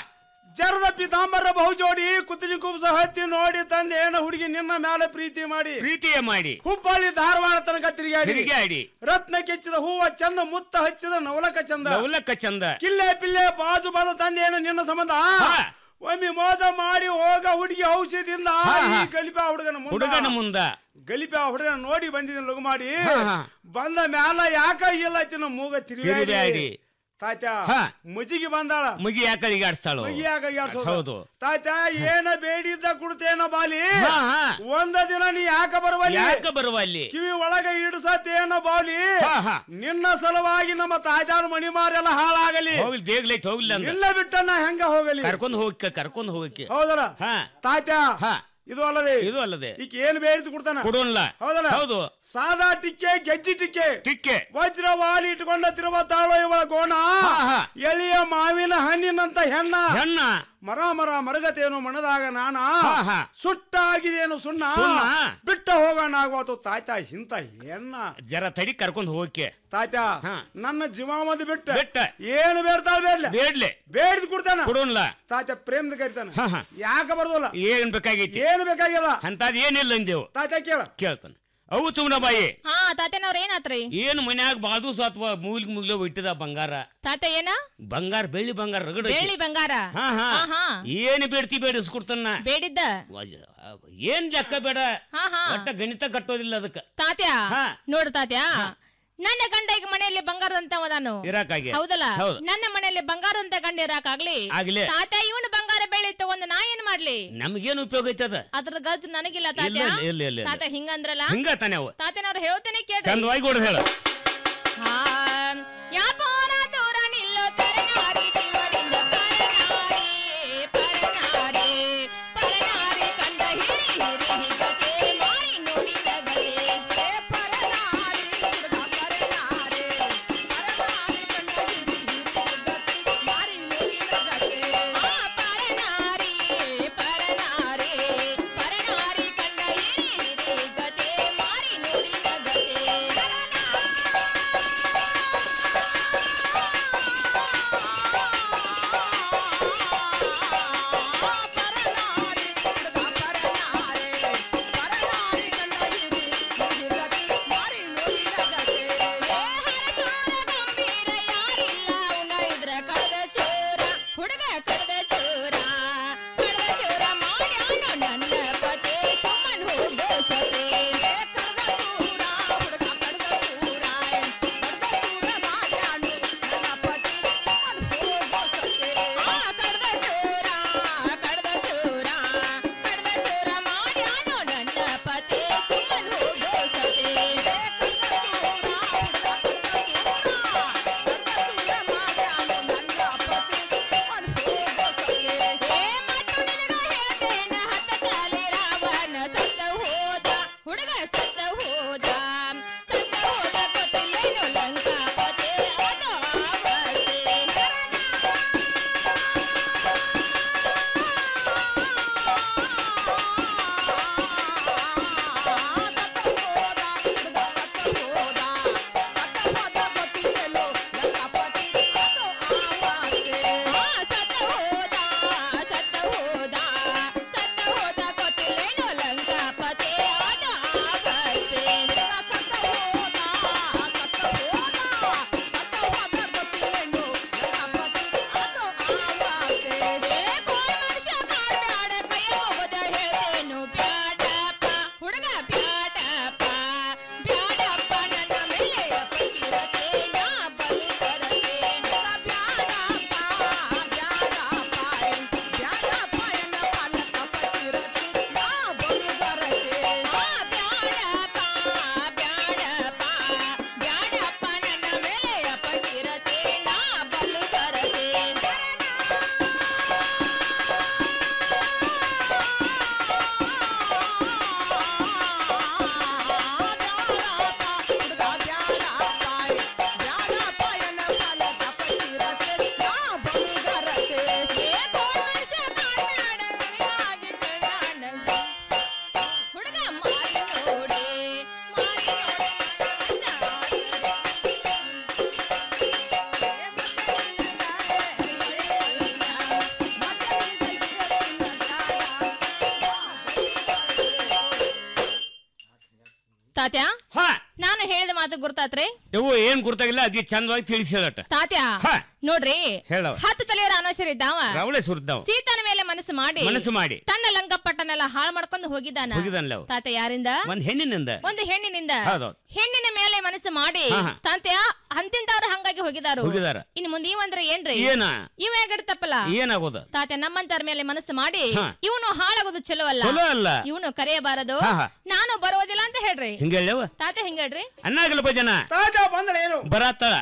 ಜರದ ಪಿತಾಂಬರ ಬಹುಜೋಡಿ ಕುತ್ತಿಗೆ ಕುಬ್ಸ ಹತ್ತಿ ನೋಡಿ ತಂದೆ ಏನ ಹುಡುಗಿ ನಿನ್ನ ಮೇಲೆ ಪ್ರೀತಿ ಮಾಡಿ ಪ್ರೀತಿಯ ಮಾಡಿ ಹುಬ್ಬಳ್ಳಿ ಧಾರವಾಡ ತನಕ ತಿರುಗಾಡಿ ತಿರುಗಾಡಿ ರತ್ನ ಕೆಚ್ಚಿದ ಹೂವ ಚಂದ ಮುತ್ತ ಹಚ್ಚಿದ ನವಲಕ ಚಂದ ನವಲಕ್ಕ ಚಂದ ಕಿಲ್ಲೆ ಪಿಲ್ಲೆ ಬಾಜು ಬಂದ ತಂದೆ ಏನ ನಿನ್ನ ಸಂಬಂಧ ಒಮ್ಮೆ ಮೋಸ ಮಾಡಿ ಹೋಗ ಹುಡುಗಿ ಔಷಧಿಯಿಂದ ಹಾ, ಈ ಹಾ. ಗಲಿಪ ಹುಡುಗನ ಮುಂದ ಹುಡುಗನ ಮುಂದ ಗಲಿಪ ಹುಡುಗನ ನೋಡಿ ಬಂದಿದ್ದೀನಿ ಲಗು ಮಾಡಿ ಹಾ, ಹಾ. ಬಂದ ಮ್ಯಾಲ ಯಾಕ ಇಲ್ಲ ತಿನ್ನ ಮೂಗ ತಿರುಗಾಡಿ ತಿರುಗಾಡಿ. ತಾತ್ಯ ಹಾ. ಮುಜಿಗೆ ಬಂದಾಳ ಮುಗಿ ಯಾಕೆ ಅಡಿಗಾಡ್ಸ್ತಾಳು ಮುಗಿ ಯಾಕ ಅಡಿಗಾಡ್ಸೋದು? ಹೌದು ತಾತ ಏನ ಬೇಡಿದ್ದ ಕುಡ್ತೇನೋ ಬಾಲಿ ಹಾ, ಹಾ. ಒಂದ ದಿನ ನೀ ಯಾಕ ಬರುವಲ್ಲಿ ಯಾಕೆ ಬರುವ ಅಲ್ಲಿ ಕಿವಿ ಒಳಗ ಇಡ್ಸತ್ತೇನೋ ಬಾಲಿ ಹಾ, ಹಾ. ನಿನ್ನ ಸಲುವಾಗಿ ನಮ್ಮ ತಾಯ್ದಾರ ಮಣಿಮಾರೆಲ್ಲ ಹಾಳಾಗಲಿ ಹೋಗ್ಲಿ ದೇಗ್ಲೈತ್ ಹೋಗ್ಲಿ ಅಂದ ಇಲ್ಲ ಬಿಟ್ಟ ನಾ ಹೆಂಗ ಹೋಗಲಿ ಕರ್ಕೊಂಡ್ ಹೋಗಕ್ಕೆ ಕರ್ಕೊಂಡ್ ಹೋಗಕ್ಕೆ ಹೌದಲ್ಲ ಹಾ ತಾತ್ಯ ಹಾ ಇದು ಅಲ್ಲದೆ ಇದು ಅಲ್ಲದೆ ಈಕ ಏನ್ ಬೇಡಿದ್ ಕೊಡ್ತಾನ ಕೊಡೋನ್ಲ ಹೌದಲ್ಲ ಹೌದು ಸಾದಾ ಟಿಕ್ಕೆ ಗೆಜ್ಜಿ ಟಿಕ್ಕೆ ಟಿಕ್ಕೆ ವಜ್ರವಾಲಿ ಇಟ್ಕೊಂಡ ತಿರುವ ತಾಳು ಇವಳ ಗೋಣ ಹಾ, ಹಾ. ಎಳಿಯ ಮಾವಿನ ಹಣ್ಣಿನಂತ ಹೆಣ್ಣ ಹೆಣ್ಣ ಮರ ಮರ ಮರಗತೇನು ಮಣದಾಗ ನಾನ ಹಾ, ಹಾ. ಸುಟ್ಟಾಗಿದೇನು ಸುಣ್ಣ ಸುಣ್ಣ. ಬಿಟ್ಟ ಹೋಗೋಣ ಆಗೋತು ತಾಯ್ತ ಇಂತ ಹೆಣ್ಣ ಜರ ತಡಿ ಕರ್ಕೊಂಡ್ ಹೋಗಕ್ಕೆ ತಾಯ್ತ ಹಾ. ನನ್ನ ಜೀವಾಮದ ಬಿಟ್ಟ ಬಿಟ್ಟ. ಏನು ಬೇಡ್ತಾಳ ಬೇಡ್ಲೆ ಬೇಡ್ಲೆ ಬೇಡಿದ್ ಕೊಡ್ತಾನ ಕೊಡೋನ್ಲ ತಾಯ್ತ ಪ್ರೇಮದ ಕರಿತಾನ ಹಾ, ಹಾ. ಯಾಕ ಬರ್ದೋಲ್ಲ ಏನ್ ಬೇಕಾಗೈತಿ ಏನು ಬೇಕಾಗ್ಯದ ಅಂತದ್ ಏನಿಲ್ಲ ಅಂದೇವು ತಾಯ್ತ ಕೇಳ ಕೇಳ್ತಾನ ಅವು ಸುಮ್ನ ಬಾಯಿ ಹಾ ತಾತನವ್ರ ಏನಾತ್ರಿ ಏನ್ ಮನ್ಯಾಗ ಬಾದು ಅಥವಾ ಮೂಲಿಗ್ ಮುಗ್ಲ ಇಟ್ಟದ ಬಂಗಾರ ತಾತ ಏನ ಬಂಗಾರ ಬೆಳ್ಳಿ ಬಂಗಾರ ರಗಡ ಐತಿ. ಬೆಳ್ಳಿ ಬಂಗಾರ ಹಾ ಹಾ ಹಾ, ಹಾ. ಏನ್ ಬೇಡ್ತಿ ಬೇಡಿಸ್ಕೊಡ್ತಾನ ಬೇಡಿದ್ದ ಏನ್ ಲೆಕ್ಕ ಬೇಡ ಹಾ ಹಾ ಒಟ್ಟ ಗಣಿತ ಕಟ್ಟೋದಿಲ್ಲ ಅದಕ್ಕ ತಾತ್ಯ ಹಾ. ನೋಡು ತಾತ್ಯ ನನ್ನ ಗಂಡ ಈಗ ಮನೆಯಲ್ಲಿ ಬಂಗಾರದಂತ ಅವದಾನು ಇರಾಕಾಗಿ. ಹೌದಲ್ಲ ಹೌದು. ನನ್ನ ಮನೆಯಲ್ಲಿ ಬಂಗಾರದಂತ ಗಂಡ ಇರಾಕಾಗ್ಲಿ ಆಗ್ಲಿ. ತಾತ್ಯ ಇವನು ಬಂಗಾರ ಬೆಳ್ಳಿ ತಗೊಂಡು ನಾ ಏನ್ ಮಾಡ್ಲಿ ನಮ್ಗೇನ್ ಉಪಯೋಗ ಐತಿ ಅದ ಅದ್ರ ಗಜ್ ನನಗಿಲ್ಲ ಇಲ್ಲ, ತಾತ್ಯ ಇಲ್ಲ, ಇಲ್ಲ, ಇಲ್ಲ. ತಾತ ಹಿಂಗಂದ್ರಲ್ಲ ಹಿಂಗ ತಾನೆ ಅವ ತಾತನವ್ರು ಹೇಳ್ತೇನೆ ಕೇಳ್ರಿ ಚಂದವಾಗಿ ಕೊಡ ಹೇಳ ಹಾ ಯಾಪೋನ ದೂರ ನಿಲ್ಲೋ ತರನಾರಿ ಜೀವನಿಂದ ಪರನಾರಿ ಪರನಾರಿ ಪರನಾರಿ ಕಂಡ ಹಿರಿ ಹಿರಿ ಹಿಗತೆ ಮಾರಿ ನೋಡಿದ ಗತೆ ಹೇ ಪರನಾರಿ ಹುಡುಗ ಪರನಾರಿ ಪರನಾರಿ ಕಂಡ ಹಿರಿ ಹಿರಿ ಹಿಗತೆ ಮಾರಿ ನೋಡಿದ ಗತೆ ಆ ಪರನಾರಿ ಪರನಾರಿ ಪರನಾರಿ ಕಂಡ ಹಿರಿ ಹಿರಿ ಹಿಗತೆ ಮಾರಿ ನೋಡಿದ ಗತೆ ತಾತ್ಯ ಹಾ ನಾನು ಹೇಳಿದ ಮಾತು ಗುರ್ತಾತ್ರಿ ಇವು ಏನ್ ಗುರ್ತಾಗಿಲ್ಲ ಅದಿ ಚಂದವಾಗಿ ತಿಳಿಸಿ ಹೇಳಟ ತಾತ್ಯ ಹಾ. ನೋಡ್ರಿ ಹೇಳವ. ಹತ್ತು ತಲೆಯರ ಅನವಸರ ಇದ್ದಾವ ರವಳೆ ಸುರಿದ್ದಾವ ಸೀತನ ಮೇಲೆ ಮನಸ್ಸು ಮಾಡಿ ಮನಸ್ಸು ಮಾಡಿ. ತನ್ನ ಲಂಗಪಟ್ಟನೆಲ್ಲ ಹಾಳು ಮಾಡ್ಕೊಂಡು ಹೋಗಿದ್ದಾನ ಹೋಗಿದಾನಲ್ಲ ಅವ. ತಾತ ಯಾರಿಂದ ಒಂದ್ ಹೆಣ್ಣಿನಿಂದ ಒಂದು ಹೆಣ್ಣಿನಿಂದ ಹೌದೌದು. ಹೆಣ್ಣಿನ ಮೇಲೆ ಮನಸ್ಸು ಮಾಡಿ ಹಾ, ಹಾ. ತಾತ್ಯ ಅಂತಿಂತವ್ರು ಹಂಗಾಗಿ ಹೋಗಿದಾರು ಹೋಗಿದಾರ. ಇನ್ನು ಮುಂದೆ ಇವಂದ್ರೆ ಏನ್ರಿ ಏನ? ಇವ ತಪ್ಪಲ್ಲ ಏನಾಗೋದ ತಾತ್ಯ ನಮ್ಮಂತರ ಮೇಲೆ ಮನಸ್ಸು ಮಾಡಿ ಹಾ. ಇವನು ಹಾಳಾಗೋದು ಚಲೋ ಅಲ್ಲ ಚಲೋ ಅಲ್ಲ. ಇವನು ಕರೆಯಬಾರದು ಹಾ, ಹಾ. ನಾನು ಬರೋದಿಲ್ಲ ಅಂತ ಹೇಳ್ರಿ ಹಿಂಗ ಹೇಳವ ತಾತ ಹಿಂಗೇಳ್ರಿ ಅನ್ನಾಗಲ್ಲ ಭಜನ ತಾಜ ಬಂದಳೇನು ಬರತ್ತಾಳ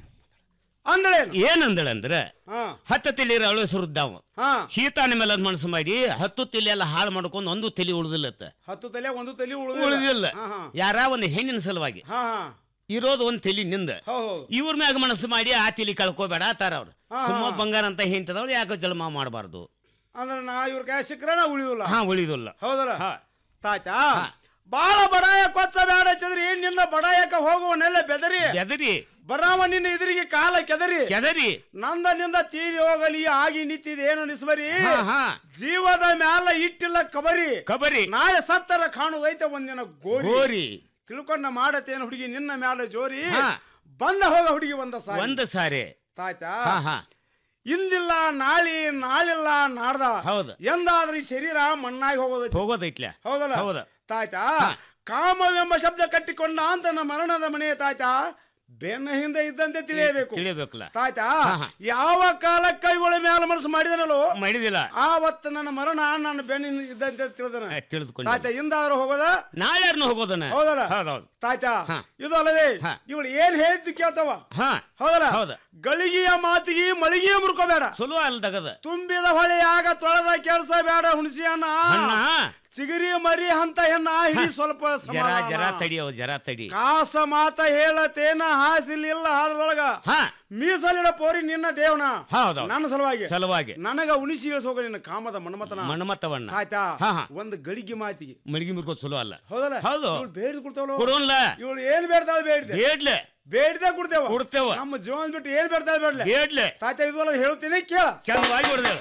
ಅಂದಳೇನು ಏನಂದಳ ಅಂದ್ರ ಹಾ ಹತ್ತ ತಲೆ ಅಳು ಸುರಿದ್ದಾವ ಹಾ ಶೀತಾನ ಮೇಲೆ ಅದ್ ಮನಸ್ಸು ಮಾಡಿ ಹತ್ತು ತಲೆ ಎಲ್ಲ ಹಾಳು ಮಾಡ್ಕೊಂಡು ಒಂದು ತಲೆ ಉಳಿದಿಲ್ಲತ್ತ ಹತ್ತು ತಲೆ ಒಂದು ತಲೆ ಉಳಿದಿಲ್ಲ ಉಳಿದಿಲ್ಲ ಹಾ ಹಾ ಯಾರ ಒಂದು ಹೆಣ್ಣಿನ ಸಲುವಾಗಿ ಹಾ ಹಾ ಇರೋದು ಒಂದ್ ತಲಿ ನಿಂದ ಹೌದು ಇವ್ರ ಮ್ಯಾಗ ಮನಸ್ಸು ಮಾಡಿ ಆ ತಲಿ ಕಳ್ಕೋಬೇಡ ಅಂತಾರ ಅವ್ರು ಹಾ, ಸುಮ್ಮ ಹಾ. ಬಂಗಾರ ಅಂತ ಹಿಂತದವ್ರು ಯಾಕೆ ಜನ್ಮ ಮಾಡಬಾರ್ದು ಅಂದ್ರೆ ನಾ ಇವ್ರ ಕೈ ಸಿಕ್ಕ್ರೆ ನಾ ಉಳಿದಿಲ್ಲ ಹಾ ಉಳಿದಿಲ್ಲ ಹೌದಲ್ಲ ಹಾ. ತಾಯ್ತಾ ಬಾಳ ಬಡಾಯ ಕೊಚ್ಚ ಬೇಡ ಚದ್ರಿ ಏನ್ ನಿನ್ನ ಬಡಾಯಕ ಹೋಗುವನೆಲ್ಲ ಬೆದರಿ ಬೆದರಿ ಬರಾಮ ನಿನ್ನ ಎದುರಿಗೆ ಕಾಲ ಕೆದರಿ ಕೆದರಿ ನಂದ ನಿಂದ ತೀರಿ ಹೋಗಲಿ ಆಗಿ ನಿಂತಿದೆ ಏನು ನಿಸ್ಬರಿ ಹಾ, ಹಾ. ಜೀವದ ಮ್ಯಾಲ ಇಟ್ಟಿಲ್ಲ ಕಬರಿ ಕಬರಿ ನಾಳೆ ಸತ್ತರ ಕಾಣುದೈತೆ ಒಂದಿನ ಗೋರಿ ಗೋರಿ ತಿಳ್ಕೊಂಡ ಮಾಡತೇನ ಹುಡುಗಿ ನಿನ್ನ ಮ್ಯಾಲ ಜೋರಿ ಹಾ. ಬಂದ ಹೋಗ ಹುಡುಗಿ ಒಂದ ಸಾರಿ ಒಂದ್ ಸಾರಿ ತಾಯ್ತಾ ಹಾ ಹಾ ಇಂದಿಲ್ಲ ನಾಳಿ ನಾಳಿಲ್ಲ ನಾಡ್ದ ಹೌದು ಎಂದಾದ್ರೂ ಈ ಶರೀರ ಮಣ್ಣಾಗಿ ಹೋಗೋದೈತಿ ಹೋಗೋದೈತ್ಲ ಹೌದಲ್ಲ ಹೌದ ತಾಯ್ತಾ ಕಾಮವೆಂಬ ಶಬ್ದ ಕಟ್ಟಿಕೊಂಡ ಅಂತ ನಮ್ಮ ಮರಣದ ಮನೆ ತಾಯ್ತಾ ಬೆನ್ನ ಹಿಂದೆ ಇದ್ದಂತೆ ತಿಳಿಯಬೇಕು ತಿಳಿಯಬೇಕಲ್ಲ ತಾಯ್ತಾ ಹಾ, ಹಾ. ಯಾವ ಕಾಲಕ್ಕೆ ಇವಳ ಮೇಲೆ ಮನಸ್ಸು ಮಾಡಿದನಲ್ಲೋ ಮಾಡಿದಿಲ್ಲ ಆವತ್ತು ನನ್ನ ಮರಣ ನನ್ನ ಬೆನ್ನ ಇದ್ದಂತೆ ತಿಳಿದನ ತಿಳಿದುಕೊಂಡು ತಾಯ್ತಾ ಹಿಂದಾದ್ರೂ ಹೋಗೋದ ನಾಳೆ ಹೋಗೋದನ ಹೌದಲ್ಲ ಹೌದೌದು ತಾಯ್ತಾ ಹಾ. ಇದು ಅಲ್ಲದೆ ಹಾ. ಇವಳು ಏನ್ ಹೇಳಿದ್ದು ಕೇಳ್ತಾವ ಹಾ ಹೌದಲ್ಲ ಹೌದ. ಗಳಿಗೆಯ ಮಾತಿಗೆ ಮಳಿಗೆಯ ಮುರ್ಕೋಬೇಡ ಸುಲಭ ಅಲ್ದಗದ ತುಂಬಿದ ಹೊಳೆಯಾಗ ತೊಳೆದ ಕೆಲಸ ಬೇಡ ಹುಣಸಿ ಅಣ್ಣ ಅಣ್ಣ ಚಿಗರಿ ಮರಿ ಅಂತ ಹೆಣ್ಣ ಹಿಡಿ ಸ್ವಲ್ಪ ಜರ ಸಮಾಧಾನ. ಜರ ತಡಿ ಅವ್ ಜರ ತಡಿ ಕಾಸ ಮಾತ ಹೇಳತೇನ ಹಾಸಿಲಿಲ್ಲ ಹಾಲದೊಳಗ ಹಾ ಮೀಸಲಿಡ ಪೋರಿ ನಿನ್ನ ದೇವನ ಹೌದೌದು. ನನ್ನ ಸಲುವಾಗಿ ಸಲುವಾಗಿ ನನಗ ಉಣಿಸಿ ಇಳಿಸೋಗ ನಿನ್ನ ಕಾಮದ ಮನ್ಮತನ ಮಣ್ಣಮತ್ತವಣ್ಣ ಆಯ್ತಾ ಹಾ, ಹಾ. ಒಂದು ಗಳಿಗೆ ಮಾತಿಗೆ ಮಳಿಗೆ ಮುರ್ಕೋದ್ ಸುಲಭ ಅಲ್ಲ ಹೌದಲ್ಲ ಹೌದು. ಇವಳು ಬೇಡಿದ್ ಕೊಡ್ತಾವಲ್ಲ ಕೊಡೋನ್ಲ ಇವಳು ಏನ್ ಬೇಡ್ತಾಳೆ ಬೇಡಿದೆ ಬೇಡ್ಲೆ ಬೇಡಿದೆ ಕೊಡ್ತೇವ ಕೊಡ್ತೇವ. ನಮ್ಮ ಜೀವನ ಬಿಟ್ಟು ಏನ್ ಬೇಡ್ತಾಳೆ ಬೇಡ್ಲೆ ಬೇಡ್ಲೆ ತಾಯ್ತ ಇದು ಅಲ್ಲ ಹೇಳ್ತೀನಿ ಕೇಳ ಚಂದವಾಗಿ ಹೊಡೆದೇವ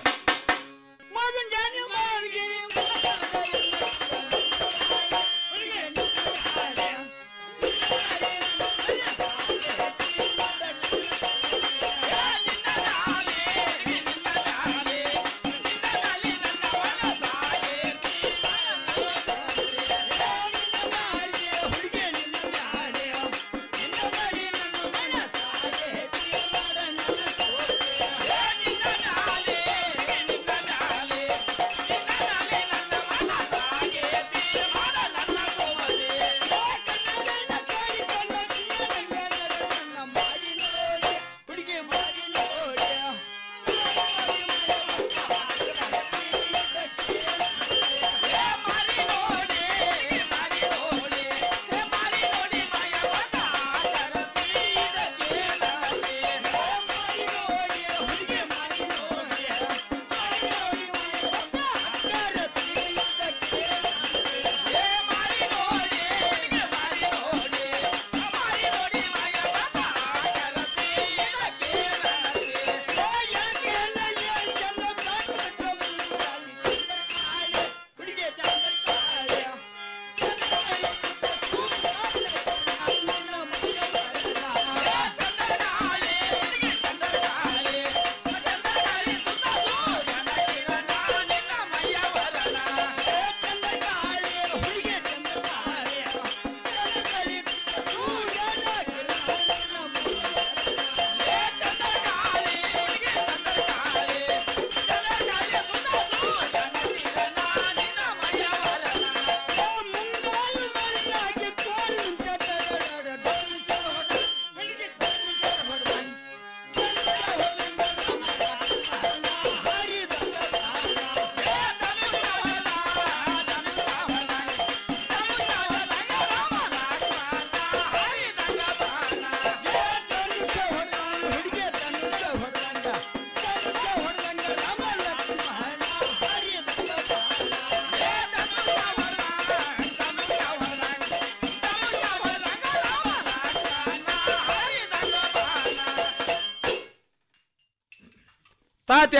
ತಾತ್ಯ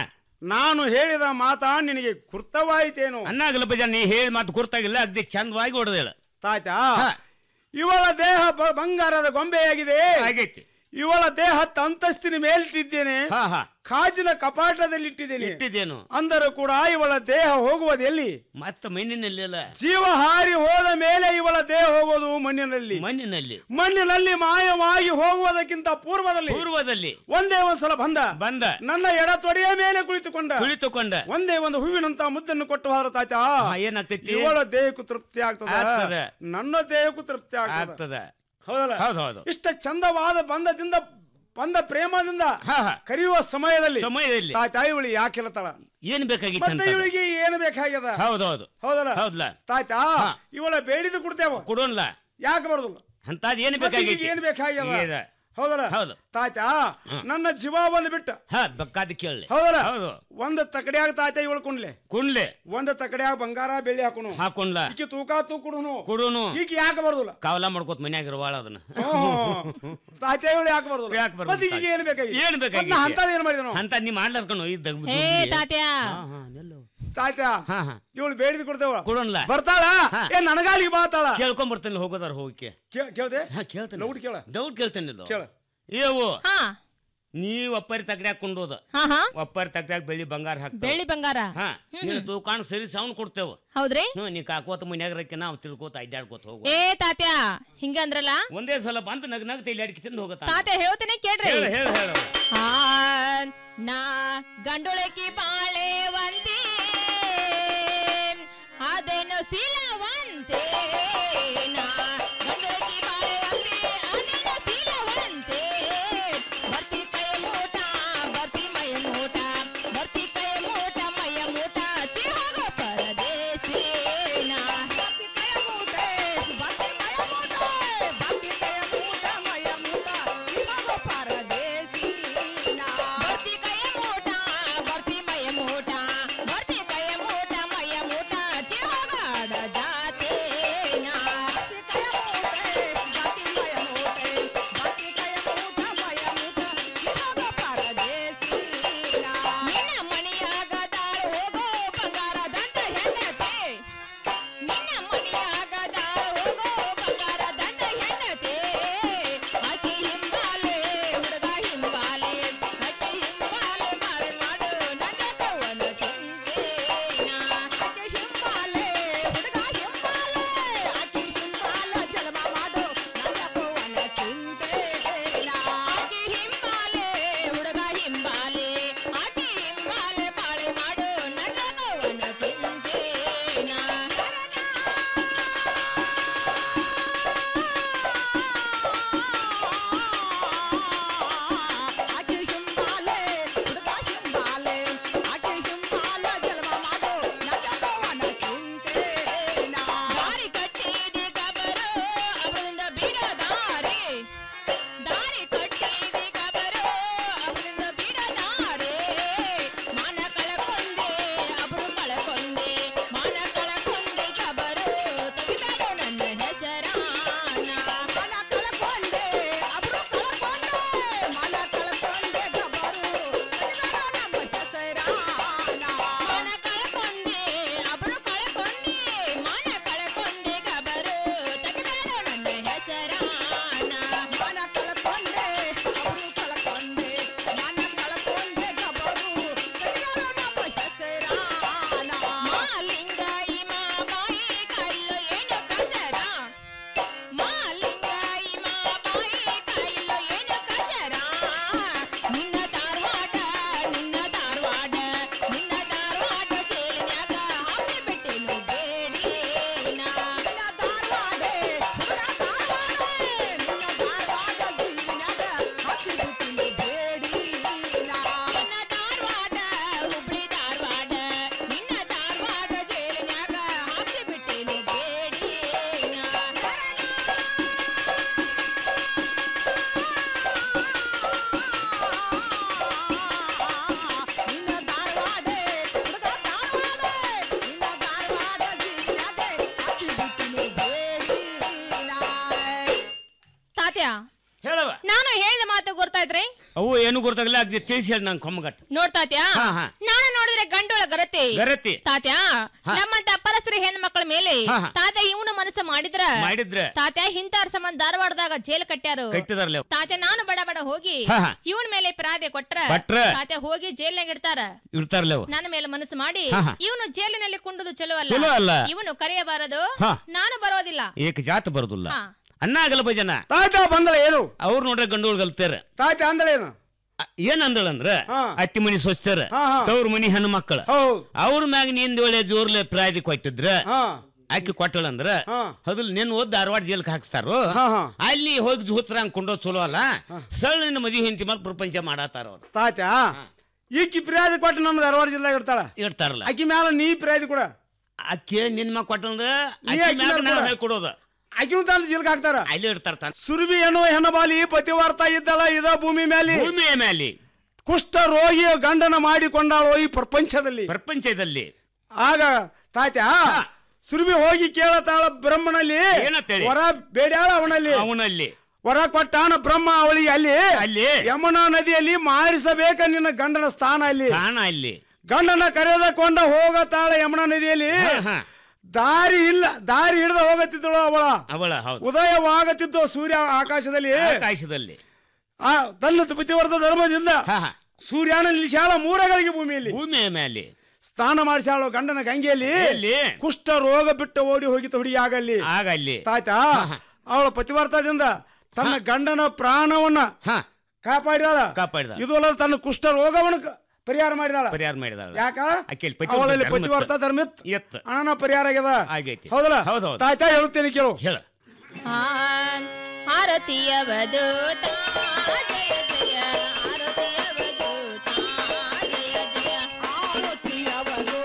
ನಾನು ಹೇಳಿದ ಮಾತಾ ನಿನಗೆ ಕೃತವಾಯಿತೇನು ಅನ್ನಾಗಲ್ಲ ಬಜ ನೀ ಹೇಳಿ ಮಾತು ಗುರ್ತಾಗಿಲ್ಲ ಅಗ್ದಿ ಚಂದವಾಗಿ ಹೊಡೆದಿಲ್ಲ ತಾಯ್ತಾ ಇವಳ ದೇಹ ಬ- ಬಂಗಾರದ ಗೊಂಬೆಯಾಗಿದೆ ಆಗೈತಿ ಇವಳ ದೇಹ ಅಂತಸ್ತಿನ ಮೇಲಿಟ್ಟಿದ್ದೇನೆ ಹಾ ಹಾ ಕಾಜಿನ ಕಪಾಟದಲ್ಲಿ ಇಟ್ಟಿದ್ದೇನೆ ಇಟ್ಟಿದ್ದೇನು ಅಂದರೂ ಕೂಡ ಇವಳ ದೇಹ ಹೋಗುವುದು ಎಲ್ಲಿ ಮತ್ತ ಮಣ್ಣಿನಲ್ಲಿಲ್ಲ ಜೀವ ಹಾರಿ ಹೋದ ಮೇಲೆ ಇವಳ ದೇಹ ಹೋಗೋದು ಮಣ್ಣಿನಲ್ಲಿ ಮಣ್ಣಿನಲ್ಲಿ ಮಣ್ಣಿನಲ್ಲಿ ಮಾಯವಾಗಿ ಹೋಗುವುದಕ್ಕಿಂತ ಪೂರ್ವದಲ್ಲಿ ಪೂರ್ವದಲ್ಲಿ ಒಂದೇ ಒಂದ್ಸಲ ಬಂದ ಬಂದ ನನ್ನ ಎಡ ತೊಡೆಯ ಮೇಲೆ ಕುಳಿತುಕೊಂಡ ಕುಳಿತುಕೊಂಡ ಒಂದೇ ಒಂದು ಹೂವಿನಂತ ಮುದ್ದನ್ನು ಕೊಟ್ಟು ಹೋದ್ರ ತಾತ ಏನಾಗ್ತೈತಿ ಇವಳ ದೇಹಕ್ಕೂ ತೃಪ್ತಿ ಆಗ್ತದ ಆಗ್ತದ. ನನ್ನ ದೇಹಕ್ಕೂ ತೃಪ್ತಿ ಆಗ್ತದ ಆಗ್ತದ ಹೌದಲ್ಲ ಹೌದು ಹೌದು ಇಷ್ಟ ಚಂದವಾದ ಬಂಧದಿಂದ ಬಂದ ಪ್ರೇಮದಿಂದ ಹಾ ಹಾ ಕರೆಯುವ ಸಮಯದಲ್ಲಿ ಸಮಯದಲ್ಲಿ ತಾ- ತಾಯಿ ಇವಳಿ ಯಾಕೆ ಹೇಳ್ತಾಳ ಏನ್ ಬೇಕಾಗಿತ್ತು ಮತ್ತೆ ಇವಳಿಗೆ ಏನು ಬೇಕಾಗ್ಯದ ಹೌದೌದು ಹೌದಲ್ಲ ಹೌದಲ್ಲ ತಾಯ್ತಾ ಇವಳ ಬೇಡಿದ ಕೊಡ್ತೇವ ಕೊಡೋನ್ಲ ಯಾಕೆ ಬರೋದಿಲ್ಲ ಅಂತದ್ ಏನ್ ಮತ್ತೆ ಈಗ ಬೇಕಾಗಿತ್ತು ಏನ್ ಬೇಕಾಗ್ಯದ ಏನ? ಹೌದಲ್ಲ ಹೌದು ತಾಯ್ತಾ ನನ್ನ ಜೀವ ಬಂದು ಬಿಟ್ಟ ಹಾ ಬೇಕಾದ ಕೇಳಲಿ ಹೌದಲ್ಲ ಹೌದು ಒಂದು ತಕಡಿಯಾಗ ತಾಯ್ತಾ ಇವಳು ಕುಣ್ಲೆ ಕುಣ್ಲೆ ಒಂದು ತಕಡಿಯಾಗ ಬಂಗಾರ ಬೆಳ್ಳಿ ಹಾಕೋಣ ಹಾಕೊಂಡ್ಲ ಈಕಿ ತೂಕ ತೂ ಕುಡುನು ಕೊಡೋನು ಈಗ ಯಾಕೆ ಬರೋದಿಲ್ಲ ಕಾವಲ ಮಾಡ್ಕೋತ ಮನ್ಯಾಗ ಇರುವಾಳ ಅದನ್ನ ತಾಯ್ತಾ ಇವಳು ಯಾಕೆ ಬರೋದಿಲ್ಲ ಯಾಕೆ ಬರೋದಿಲ್ಲ ಮತ್ತೆ ಈಗ ಏನು ಬೇಕಾಗಿ ಏನ್ ಬೇಕಾಗಿತ್ತು? ಅಂತದ್ ಏನ್ ಮಾಡಿದ ನಾವು ಅಂತ ನೀ ಮಾಡ್ಲಾರ್ಕಣು ಇದ್ದ ಹೇ ತಾತ್ಯಾ ತಾಯ್ತಾ ಹಾ ಹಾ ಇವಳು ಬೇಡಿದ ಕೊಡ್ತೇವ ಕೊಡೋನ್ಲ ಬರ್ತಾಳ ಏ ನನಗಾಲಿಗೆ ಬಾತಾಳ ಕೇಳ್ಕೊಂಡ್ ಬರ್ತೇನೆ ಹೋಗೋದಾರ ಹೋಗಕ್ಕೆ ಕೇ- ಕೇಳ್ದೆ ಹಾ ಕೇಳ್ತೇನೆ ಲೌಡ್ ಕೇಳ ಡೌಟ್ ಕೇಳ್ತೇನೆ ಇದು ಕೇಳ ಏವು ಹಾ ನೀವ್ ಒಪ್ಪರಿ ತಗಡ್ಯಾಗ ಕೊಂಡೋದ ಹಾ ಹಾ ಒಪ್ಪರಿ ತಗಡ್ಯಾಗ ಬೆಳ್ಳಿ ಬಂಗಾರ ಹಾಕ್ತೇವೆ ಬೆಳ್ಳಿ ಬಂಗಾರ ಹಾ ನೀನು ತೂಕಾಣ ಸರಿ ಸೌಂಡ್ ಕೊಡ್ತೇವ ಹೌದ್ರಿ ಹ್ಞೂ ನೀ ಕಾಕೋತ ಮನ್ಯಾಗ ರಕ್ಕೆ ನಾವು ತಿಳ್ಕೋತ ಅಡ್ಡಾಡ್ಕೋತ ಹೋಗು ಏ ತಾತ್ಯಾ ಹಿಂಗ ಅಂದ್ರಲ್ಲ ಒಂದೇ ಸಲ ಬಂದು ನಗ್ ನಗ್ ತೈಲಿ ಅಡಿಕೆ ತಿಂದು ಹೋಗತ್ತ ತಾತ್ಯ ಹೇಳ್ತೇನೆ ಕೇಳ್ರಿ ಹೇಳು ಹೇಳು ಹೇಳು ಹಾ ನಾ ಗಂಡುಳಕಿ ಬಾಳೆವಂತೆ ಅದೇನು ಸೀಲವಂತೆ ನಾ ಗಂಡುಳಕಿ ಬಾಳೆವಂತೆ ಅದೇನು ಸೀಲವಂತೆ ಬರ್ತಿ ಕೈ ಮೂಟ ಬರ್ತಿ ಮೈ ಮೂಟ ಬರ್ತಿ ಕೈ ಮೂಟ ಮೈಯ ಮೂಟ ಚಿ ಹೋಗೋ ಪರದೇಸಿ ನಾ ಬರ್ತಿ ಕೈ ಮೂಟ ಬರ್ತಿ ಮೈಯ ಮೂಟ ಬರ್ತಿ ಕೈ ಮೂಟ ಮೈಯ ಮೂಟ ಚಿ ಹೋಗೋ ಪರದೇಸಿ ನಾ ಬರ್ತಿ ಕೈ ಮೂಟ ಬರ್ತಿ ಮೈಯ ಮೂಟ ಬರ್ತಿ ಕೈ ಮೂಟ ಮೈಯ ಮೂಟ ಚಿ ಹೋಗಾಡ ಜಾತೆ ನಾ ಬರ್ತಿ ಕೈ ಮೂಟ ಬರ್ತಿ ಮೈಯ ಮೂಟ ಬರ್ತಿ ಕೈ ಮೂಟ ಮೈಯ ಮೂಟ ಚಿ ಹೋಗೋ ಪರದೇಸಿ ನಾ ನಿನ್ನ ಮಣಿಯಾಗದಾಳ ಹೋಗೋ ಬಂಗಾರದಂತ ಹೆಂಡತಿ ನಿನ್ನ ಮಣಿಯಾಗದಾಳ ಹೋಗೋ ಬಂಗಾರದಂತ ಹೆಂಡತಿ ಆಕಿ ಹಿಂಬಾಲೆ ಹುಡುಗ ಹಿಂಬಾಲೆ ಆಕಿ ಹಿಂಬಾಲೆ ಬಾಳೆ ಮಾಡು ನನ್ನ ಕವನ ಚಿಂತೆನಾ ಆಕಿ ಹಿಂಬಾಲೆ ಹುಡುಗ ಹಿಂಬಾಲೆ ಆಕಿ ಹಿಂಬಾಲ ಜಲಮ ಮಾಡು ನನ್ನ ಕವನ ಚಿಂತೆನಾ ಆಕಿ ಹಿಂಬಾಲೆ ಹುಡುಗ ಹಿಂಬಾಲೆ ಆಕಿ ಹಿಂಬಾಲೆ ಬಾಳೆ ಮಾಡು ನನ್ನ ಕವನ ಚಿಂತೆನಾ ಆಕಿ ಹಿಂಬಾಲೆ ಹುಡುಗ ಹಿಂಬಾಲೆ ಆಕಿ ಹಿಂಬಾಲ ಜಲಮ ಮಾಡು ನನ್ನ ಕವನ ಚಿಂತೆನಾ ದಾರಿ ಕಟ್ಟಿದಿ ಕಬರು ಅವರಿಂದ ಬಿಡದಾರೆ ದಾರಿ ಕಟ್ಟಿದಿ ಕಬರು ಅವರಿಂದ ಬಿಡದಾರೆ ಮಾನ ಕಳಕೊಂಡೆ ಅಬ್ರು ಕಳಕೊಂಡೆ ಮಾನ ಕಳಕೊಂಡೆ ಕಬರು ತೆಗಿಬೇಡ ನನ್ನ ಹೆಸರಾನ ಮಾನ ಕಳಕೊಂಡೆ ಅಬ್ರು ಕಳಕೊಂಡೆ ಮಾನ ಕಳಕೊಂಡೆ ಕಬರು ತೆಗಿಬೇಡ ನಮ್ಮ ಹೆಸರಾನ ಮಾನ ಕಳಕೊಂಡೆ ಅಬ್ರು ಕಳಕೊಂಡೆ ಮಾನ ಕಳಕೊಂಡೆ ಕಬರು ತೆಗಿಬೇಡ ನನ್ನ ಹೆಸರಾನ ಮಾನ ಕಳಕೊಂಡೆ ಅಬ್ರು ಕಳಕೊಂಡೆ ಮಾನ ಕಳಕೊಂಡೆ ಕಬರು ತೆಗಿಬೇಡ ನಮ್ಮ ಹೆಸರಾನ ಮಾಲಿಂಗಾಯಿ ಮಾಬಾಯಿ ಕಲ್ಲು ಏನು ಕಸರ ಮಾಲಿಂಗಾಯಿ ಮಾಬಾಯಿ ಕಲ್ಲು ಏನು ಕಸರ ನಿನ್ನ ಧಾರವಾಡ ನಿನ್ನ ಧಾರವಾಡ ನಿನ್ನ ಧಾರವಾಡ ಸೇಲಿನ್ಯಾಗ ಹಾಕಿ ಬಿಟ್ಟೆನು ಬೇಡಿನ ನಿನ್ನ ಧಾರವಾಡ ಹುಡುಗ ಧಾರವಾಡ ನಿನ್ನ ಧಾರವಾಡ ಸೇಲಿನ್ಯಾಗ ಹಾಕಿ ಬಿಟ್ಟೆನು ಬೇಡಿನ ನಿನ್ನ ಧಾರವಾಡ ಹುಬ್ಳಿ ಧಾರವಾಡ ನಿನ್ನ ಧಾರವಾಡ ಜೇಲಿನ್ಯಾಗ ಹಾಕಿ ಬಿಟ್ಟೆನು ಬೇಡಿನ ನಿನ್ನ ಧಾರವಾಡ ಹುಡುಗ ಧಾರವಾಡ ನಿನ್ನ ಧಾರವಾಡ ಜೇಲಿನ್ಯಾಗ ಹಾಕಿ ಬಿಟ್ಟೆನು ಬೇಡಿನ ತಾತ್ಯ ಹೇಳವ ನಾನು ಹೇಳಿದ ಮಾತು ಗೊತ್ತಾಯ್ತ್ರಿ ಅವು ಏನು ಗೊತ್ತಾಗಲ್ಲ ಅದ್ ತಿಳಿಸಿ ಹೇಳಿ ನಂಗೆ ಕೊಮ್ಮಗಟ್ಟು ನೋಡ್ತಾತ್ಯಾ ಹಾ, ಹಾ. ನಾನು ನೋಡಿದ್ರೆ ಗಂಡೊಳ ಗರತಿ ಗರತಿ. ತಾತ್ಯ ಹಾ. ನಮ್ಮಂತ ಪರಸ್ತ್ರೀ ಹೆಣ್ಮಕ್ಳ ಮೇಲೆ ಹಾ, ಹಾ. ತಾತ್ಯ ಇವನು ಮನಸ್ಸು ಮಾಡಿದ್ರ ಮಾಡಿದ್ರ. ತಾತ್ಯ ಹಿಂತಾರ ಸಂಬಂಧ ಧಾರವಾಡದಾಗ ಜೈಲ್ ಕಟ್ಟ್ಯಾರು ಕಟ್ಟಿದಾರ್ಲೆ. ತಾತ್ಯ ನಾನು ಬಡ ಬಡ ಹೋಗಿ ಹಾ, ಹಾ. ಇವನ್ ಮೇಲೆ ಪರಾದೆ ಕೊಟ್ರ ಕೊಟ್ರ. ತಾತ್ಯ ಹೋಗಿ ಜೈಲ್ನಾಗ ಇಡ್ತಾರ ಇರ್ತಾರಲ್ಲ ಅವು. ನನ್ನ ಮೇಲೆ ಮನಸ್ಸು ಮಾಡಿ ಹಾ, ಹಾ. ಇವನು ಜೈಲಿನಲ್ಲಿ ಕುಂಡುದು ಚಲೋ ಚಲೋ ಅಲ್ಲ. ಅಲ್ಲ ಇವನು ಕರೆಯಬಾರದು ಹಾ. ನಾನು ಬರೋದಿಲ್ಲ ಏಕ ಜಾತ ಬರೋದಿಲ್ಲ ಹಾ. ಅನ್ನ ಆಗಲ್ಲ ಭಜನ ತಾತ ಬಂದಳ ಏನು ಅವ್ರು ನೋಡ್ರೆ ಗಂಡು ಗಲ್ತಾರ ತಾತ ಅಂದಳ ಏನು ಏನ್ ಅಂದಳಂದ್ರ ಅತ್ತಿ ಮನಿ ಸ್ವಸ್ಥರ ಹಾ, ಹಾ. ತವ್ರ ಮನಿ ಹೆಣ್ಣು ಮಕ್ಕಳ ಅವ್ರ ಮ್ಯಾಗ ನಿಂದ ಒಳ್ಳೆ ಜೋರ್ಲೆ ಪ್ರಾಯದಿ ಕೊಟ್ಟಿದ್ರ ಆಕಿ ಕೊಟ್ಟಳಂದ್ರ ಹೌದಲ್ ನಿನ್ ಓದ್ ಧಾರವಾಡ ಜೈಲ್ಗೆ ಹಾಕ್ಸ್ತಾರೋ ಅಲ್ಲಿ ಹೋಗಿ ಜೂತ್ರ ಕೊಂಡೋ ಚಲೋ ಅಲ್ಲ ಸಳ್ಳ ನಿನ್ನ ಮದುವೆ ಹೆಂಡತಿ ಮೇಲೆ ಪ್ರಪಂಚ ಮಾಡತ್ತಾರ ಅವ್ರು ತಾತ ಈಕಿ ಫಿರ್ಯಾದಿ ಕೊಟ್ಟು ನಮ್ಮ ಧಾರವಾಡ ಜಿಲ್ಲೆಗೆ ಇರ್ತಾಳ ಇರ್ತಾರಲ್ಲ ಆಕಿ ಮ್ಯಾಲ ನೀ ಫಿರ್ಯಾದಿ ಕೊಡ ಆಕೆ ನಿನ್ ಮ್ಯಾಗ ಕೊಟ್ಟಂದ್ರ ನೀ ಆಕಿ ಆಕಿ ಮ್ಯಾಗ ಮ್ಯಾಲ್ ನಾವ್ ಕೊಡ. ಹೇಳ್ ಕೊಡೋದ ಆಕಿನೂ ತಾನು ಜಿಲ್ಗೆ ಹಾಕ್ತಾರ ಅಲ್ಲಿ ಇಡ್ತಾರ ತಾನ ಸುರಭಿ ಎನ್ನುವ ಹೆಣ್ಣಬಾಲಿ ಪತಿವಾರ್ತ ಇದ್ದಳ ಇದ ಭೂಮಿ ಮೇಲೆ ಭೂಮಿಯ ಮೇಲೆ ಕುಷ್ಠ ರೋಗಿಯ ಗಂಡನ ಮಾಡಿಕೊಂಡಾಳೋ ಈ ಪ್ರಪಂಚದಲ್ಲಿ ಪ್ರಪಂಚದಲ್ಲಿ ಆಗ ತಾತ್ಯ ಸುರಭಿ ಹೋಗಿ ಕೇಳತಾಳ ಬ್ರಹ್ಮನಲ್ಲಿ ಏನಂತೇಳಿ? ವರ ಬೇಡ್ಯಾಳ ಅವನಲ್ಲಿ ಅವನಲ್ಲಿ ವರ ಕೊಟ್ಟಾನ ಬ್ರಹ್ಮ ಅವಳಿಗೆ ಅಲ್ಲಿ ಅಲ್ಲಿ ಯಮುನಾ ನದಿಯಲ್ಲಿ ಮಾರಿಸಬೇಕ ನಿನ್ನ ಗಂಡನ ಸ್ಥಾನ ಅಲ್ಲಿ ಕಾಣ ಅಲ್ಲಿ ಗಂಡನ ಕರೆದುಕೊಂಡ ಹೋಗತಾಳ ಯಮುನಾ ನದಿಯಲ್ಲಿ ಹಾ. ದಾರಿ ಇಲ್ಲ ದಾರಿ ಹಿಡಿದ ಹೋಗತ್ತಿದ್ದಳು ಅವಳ ಅವಳ ಹೌದು ಉದಯವಾಗುತ್ತಿದ್ದು ಸೂರ್ಯ ಆಕಾಶದಲ್ಲಿ ಆಕಾಶದಲ್ಲಿ ಆ ತನ್ನ ಪತಿವರ್ತ ಧರ್ಮದಿಂದ ಸೂರ್ಯನ ನಿಲ್ಲಿಸಾಳ ಮೂರಗಳಿಗೆ ಭೂಮಿಯಲ್ಲಿ ಭೂಮಿಯ ಮೇಲೆ ಸ್ನಾನ ಮಾಡಿಸಾಳು ಗಂಡನ ಗಂಗೆಯಲ್ಲಿ ಎಲ್ಲಿ? ಕುಷ್ಠ ರೋಗ ಬಿಟ್ಟು ಓಡಿ ಹೋಗಿತ್ತು ಹುಡುಗಿ ಆಗಲ್ಲಿ ಆಗಲ್ಲಿ ತಾಯ್ತ ಅವಳ ಪತಿವರ್ತದಿಂದ ತನ್ನ ಗಂಡನ ಪ್ರಾಣವನ್ನ ಕಾಪಾಡಿದಾಳ ಕಾಪಾಡಿದ ಇದು ಅಲ್ಲದ ತನ್ನ ಕುಷ್ಠ ರೋಗವನ್ನು ಕ- ಪರಿಹಾರ ಮಾಡಿದಾಳ ಪರಿಹಾರ ಮಾಡಿದಾಳ ಯಾಕ ಆಕೆಯಲ್ಲಿ ಅವಳಲ್ಲಿ ಪತಿವರ್ತ ಪತಿವರ್ತ ಧರ್ಮಿತ್ ಎತ್ತ ಅಣ್ಣನ ಪರಿಹಾರ ಆಗ್ಯದ ಆಗೈತಿ ಹೌದಲ್ಲ ಹೌದೌದು ತಾಯ್ತ ಹೇಳುತ್ತೇನೆ ಕೇಳು ಹೇಳ ಆ, ಆರತಿಯವದು ಜಯ ಜಯ ಆರತಿಯವದು ಜಯ ಜಯ ಆರತಿಯವದು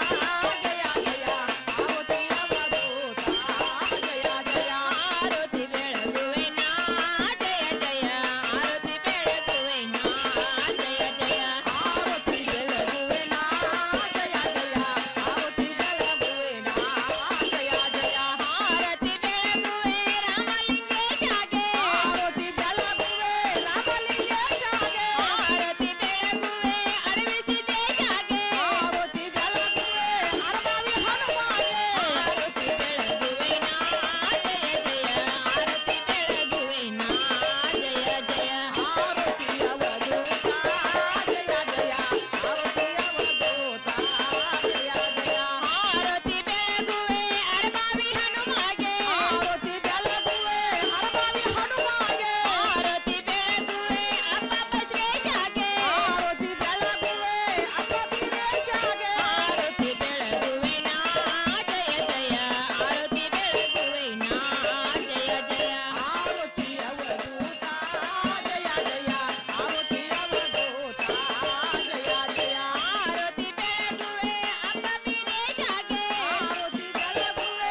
ಆರತಿ ಬೆಳಗುವೆನ ಜಯ ಜಯ ಆರತಿ ಬೆಳಗುವೆನ ಜಯ ಜಯ ಆರತಿ ಬೆಳಗುವೆನ ಜಯ ಜಯ ಆರತಿ ಬೆಳಗುವೆನ ಜಯ ಜಯ ಆರತಿ ಬೆಳಗುವೆ ರಾಮಲಿಂಗೇಶಗೆ ಆರತಿ ಬೆಳಗುವೆ ರಾಮಲಿಂಗೇಶಗೆ ಆರತಿ ಬೆಳಗುವೆ ಅಡವಿಸಿದೇಶಗೆ ಆರತಿ ಬೆಳಗುವೆ ಅರಬಾವಿ ಹನುಮಾಗೆ ಆರತಿ ಬೆಳಗುವೆ ಜಯ ಜಯ ಆರತಿ ಬೆಳಗುವೆ ಜಯ ಜಯ ಆರತಿ ಅವಧೂತ ಜಯ ಜಯ ಆರತಿ ಅವಧೂತ ಜಯ ಜಯ ಆರತಿ ಬೆಳಗುವೆ ಅರಬಾವಿ ಹನುಮಾಗೆ ಆರತಿ ಬೆಳಗುವೆ ಅರಬಾವಿ ಹನುಮಾಗೆ ಆರತಿ ಬೆಳಗುವೆ ಅಪ್ಪ ಬಸವೇಶಗೆ ಆರತಿ ಬೆಳಗುವೆ ಅಪ್ಪ ಬೀರೇಶಗೆ ಆರತಿ ಬೆಳಗುವೆ ಜಯ ಜಯ ಆರತಿ ಬೆಳಗುವೆ ಜಯ ಜಯ ಆರತಿ ಅವಧೂತ ಜಯ ಜಯ ಆರತಿ ಅವಧೂತ ಜಯ ಜಯ ಆರತಿ ಬೆಳಗುವೆ ಅಪ್ಪ ಬೀರೇಶಗೆ ಆರತಿ ಬೆಳಗುವೆ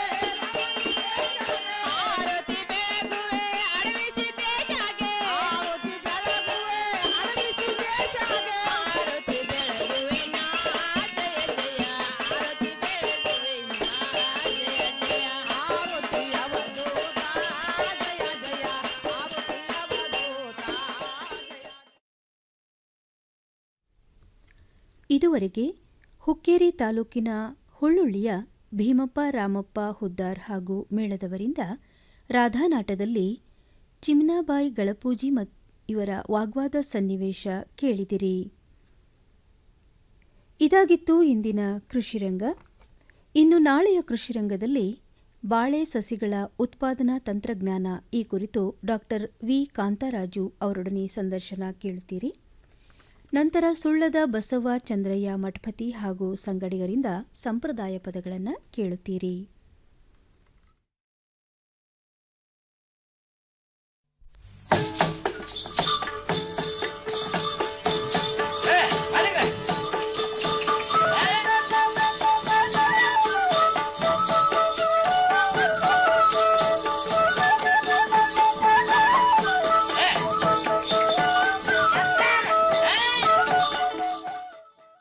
ಆರತಿ ಬೆಳಗುವೆ ಅಡವಿಸಿ ದೇಶಗೆ ಆರತಿ ಬೆಳಗುವೆ ಅಡವಿಸಿ ದೇಶಗೆ ಆರತಿ ಬೆಳಗುವೆ ಜಯ ಜಯ ಆರತಿ ಬೆಳಗುವೆ ಜಯ ಜಯ ಆರತಿ ಅವಧೂತ ಜಯ ಜಯ ಆರತಿ ಅವಧೂತ ಇದುವರೆಗೆ ಹುಕ್ಕೇರಿ ತಾಲೂಕಿನ ಹುಳ್ಳುಳ್ಳಿಯ ಭೀಮಪ್ಪ ರಾಮಪ್ಪ ಹುದ್ದಾರ್ ಹಾಗೂ ಮೇಳದವರಿಂದ ರಾಧಾನಾಟದಲ್ಲಿ ಚಿಮ್ನಾಬಾಯಿ ಗಳಪೂಜಿ ಮತ್ ಇವರ ವಾಗ್ವಾದ ಸನ್ನಿವೇಶ ಕೇಳಿದಿರಿ ಇದಾಗಿತ್ತು ಇಂದಿನ ಕೃಷಿರಂಗ ಇನ್ನು ನಾಳೆಯ ಕೃಷಿರಂಗದಲ್ಲಿ ಬಾಳೆ ಸಸಿಗಳ ಉತ್ಪಾದನಾ ತಂತ್ರಜ್ಞಾನ ಈ ಕುರಿತು ಡಾಕ್ಟರ್ ವಿ ಕಾಂತರಾಜು ಅವರೊಡನೆ ಸಂದರ್ಶನ ಕೇಳುತ್ತೀರಿ ನಂತರ ಸುಳ್ಳದ ಬಸವ ಚಂದ್ರಯ್ಯ ಮಠಪತಿ ಹಾಗೂ ಸಂಗಡಿಗರಿಂದ ಸಂಪ್ರದಾಯ ಪದಗಳನ್ನು ಕೇಳುತ್ತೀರಿ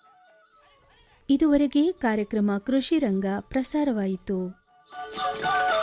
ಇದುವರೆಗೆ ಕಾರ್ಯಕ್ರಮ ಕೃಷಿ ರಂಗ ಪ್ರಸಾರವಾಯಿತು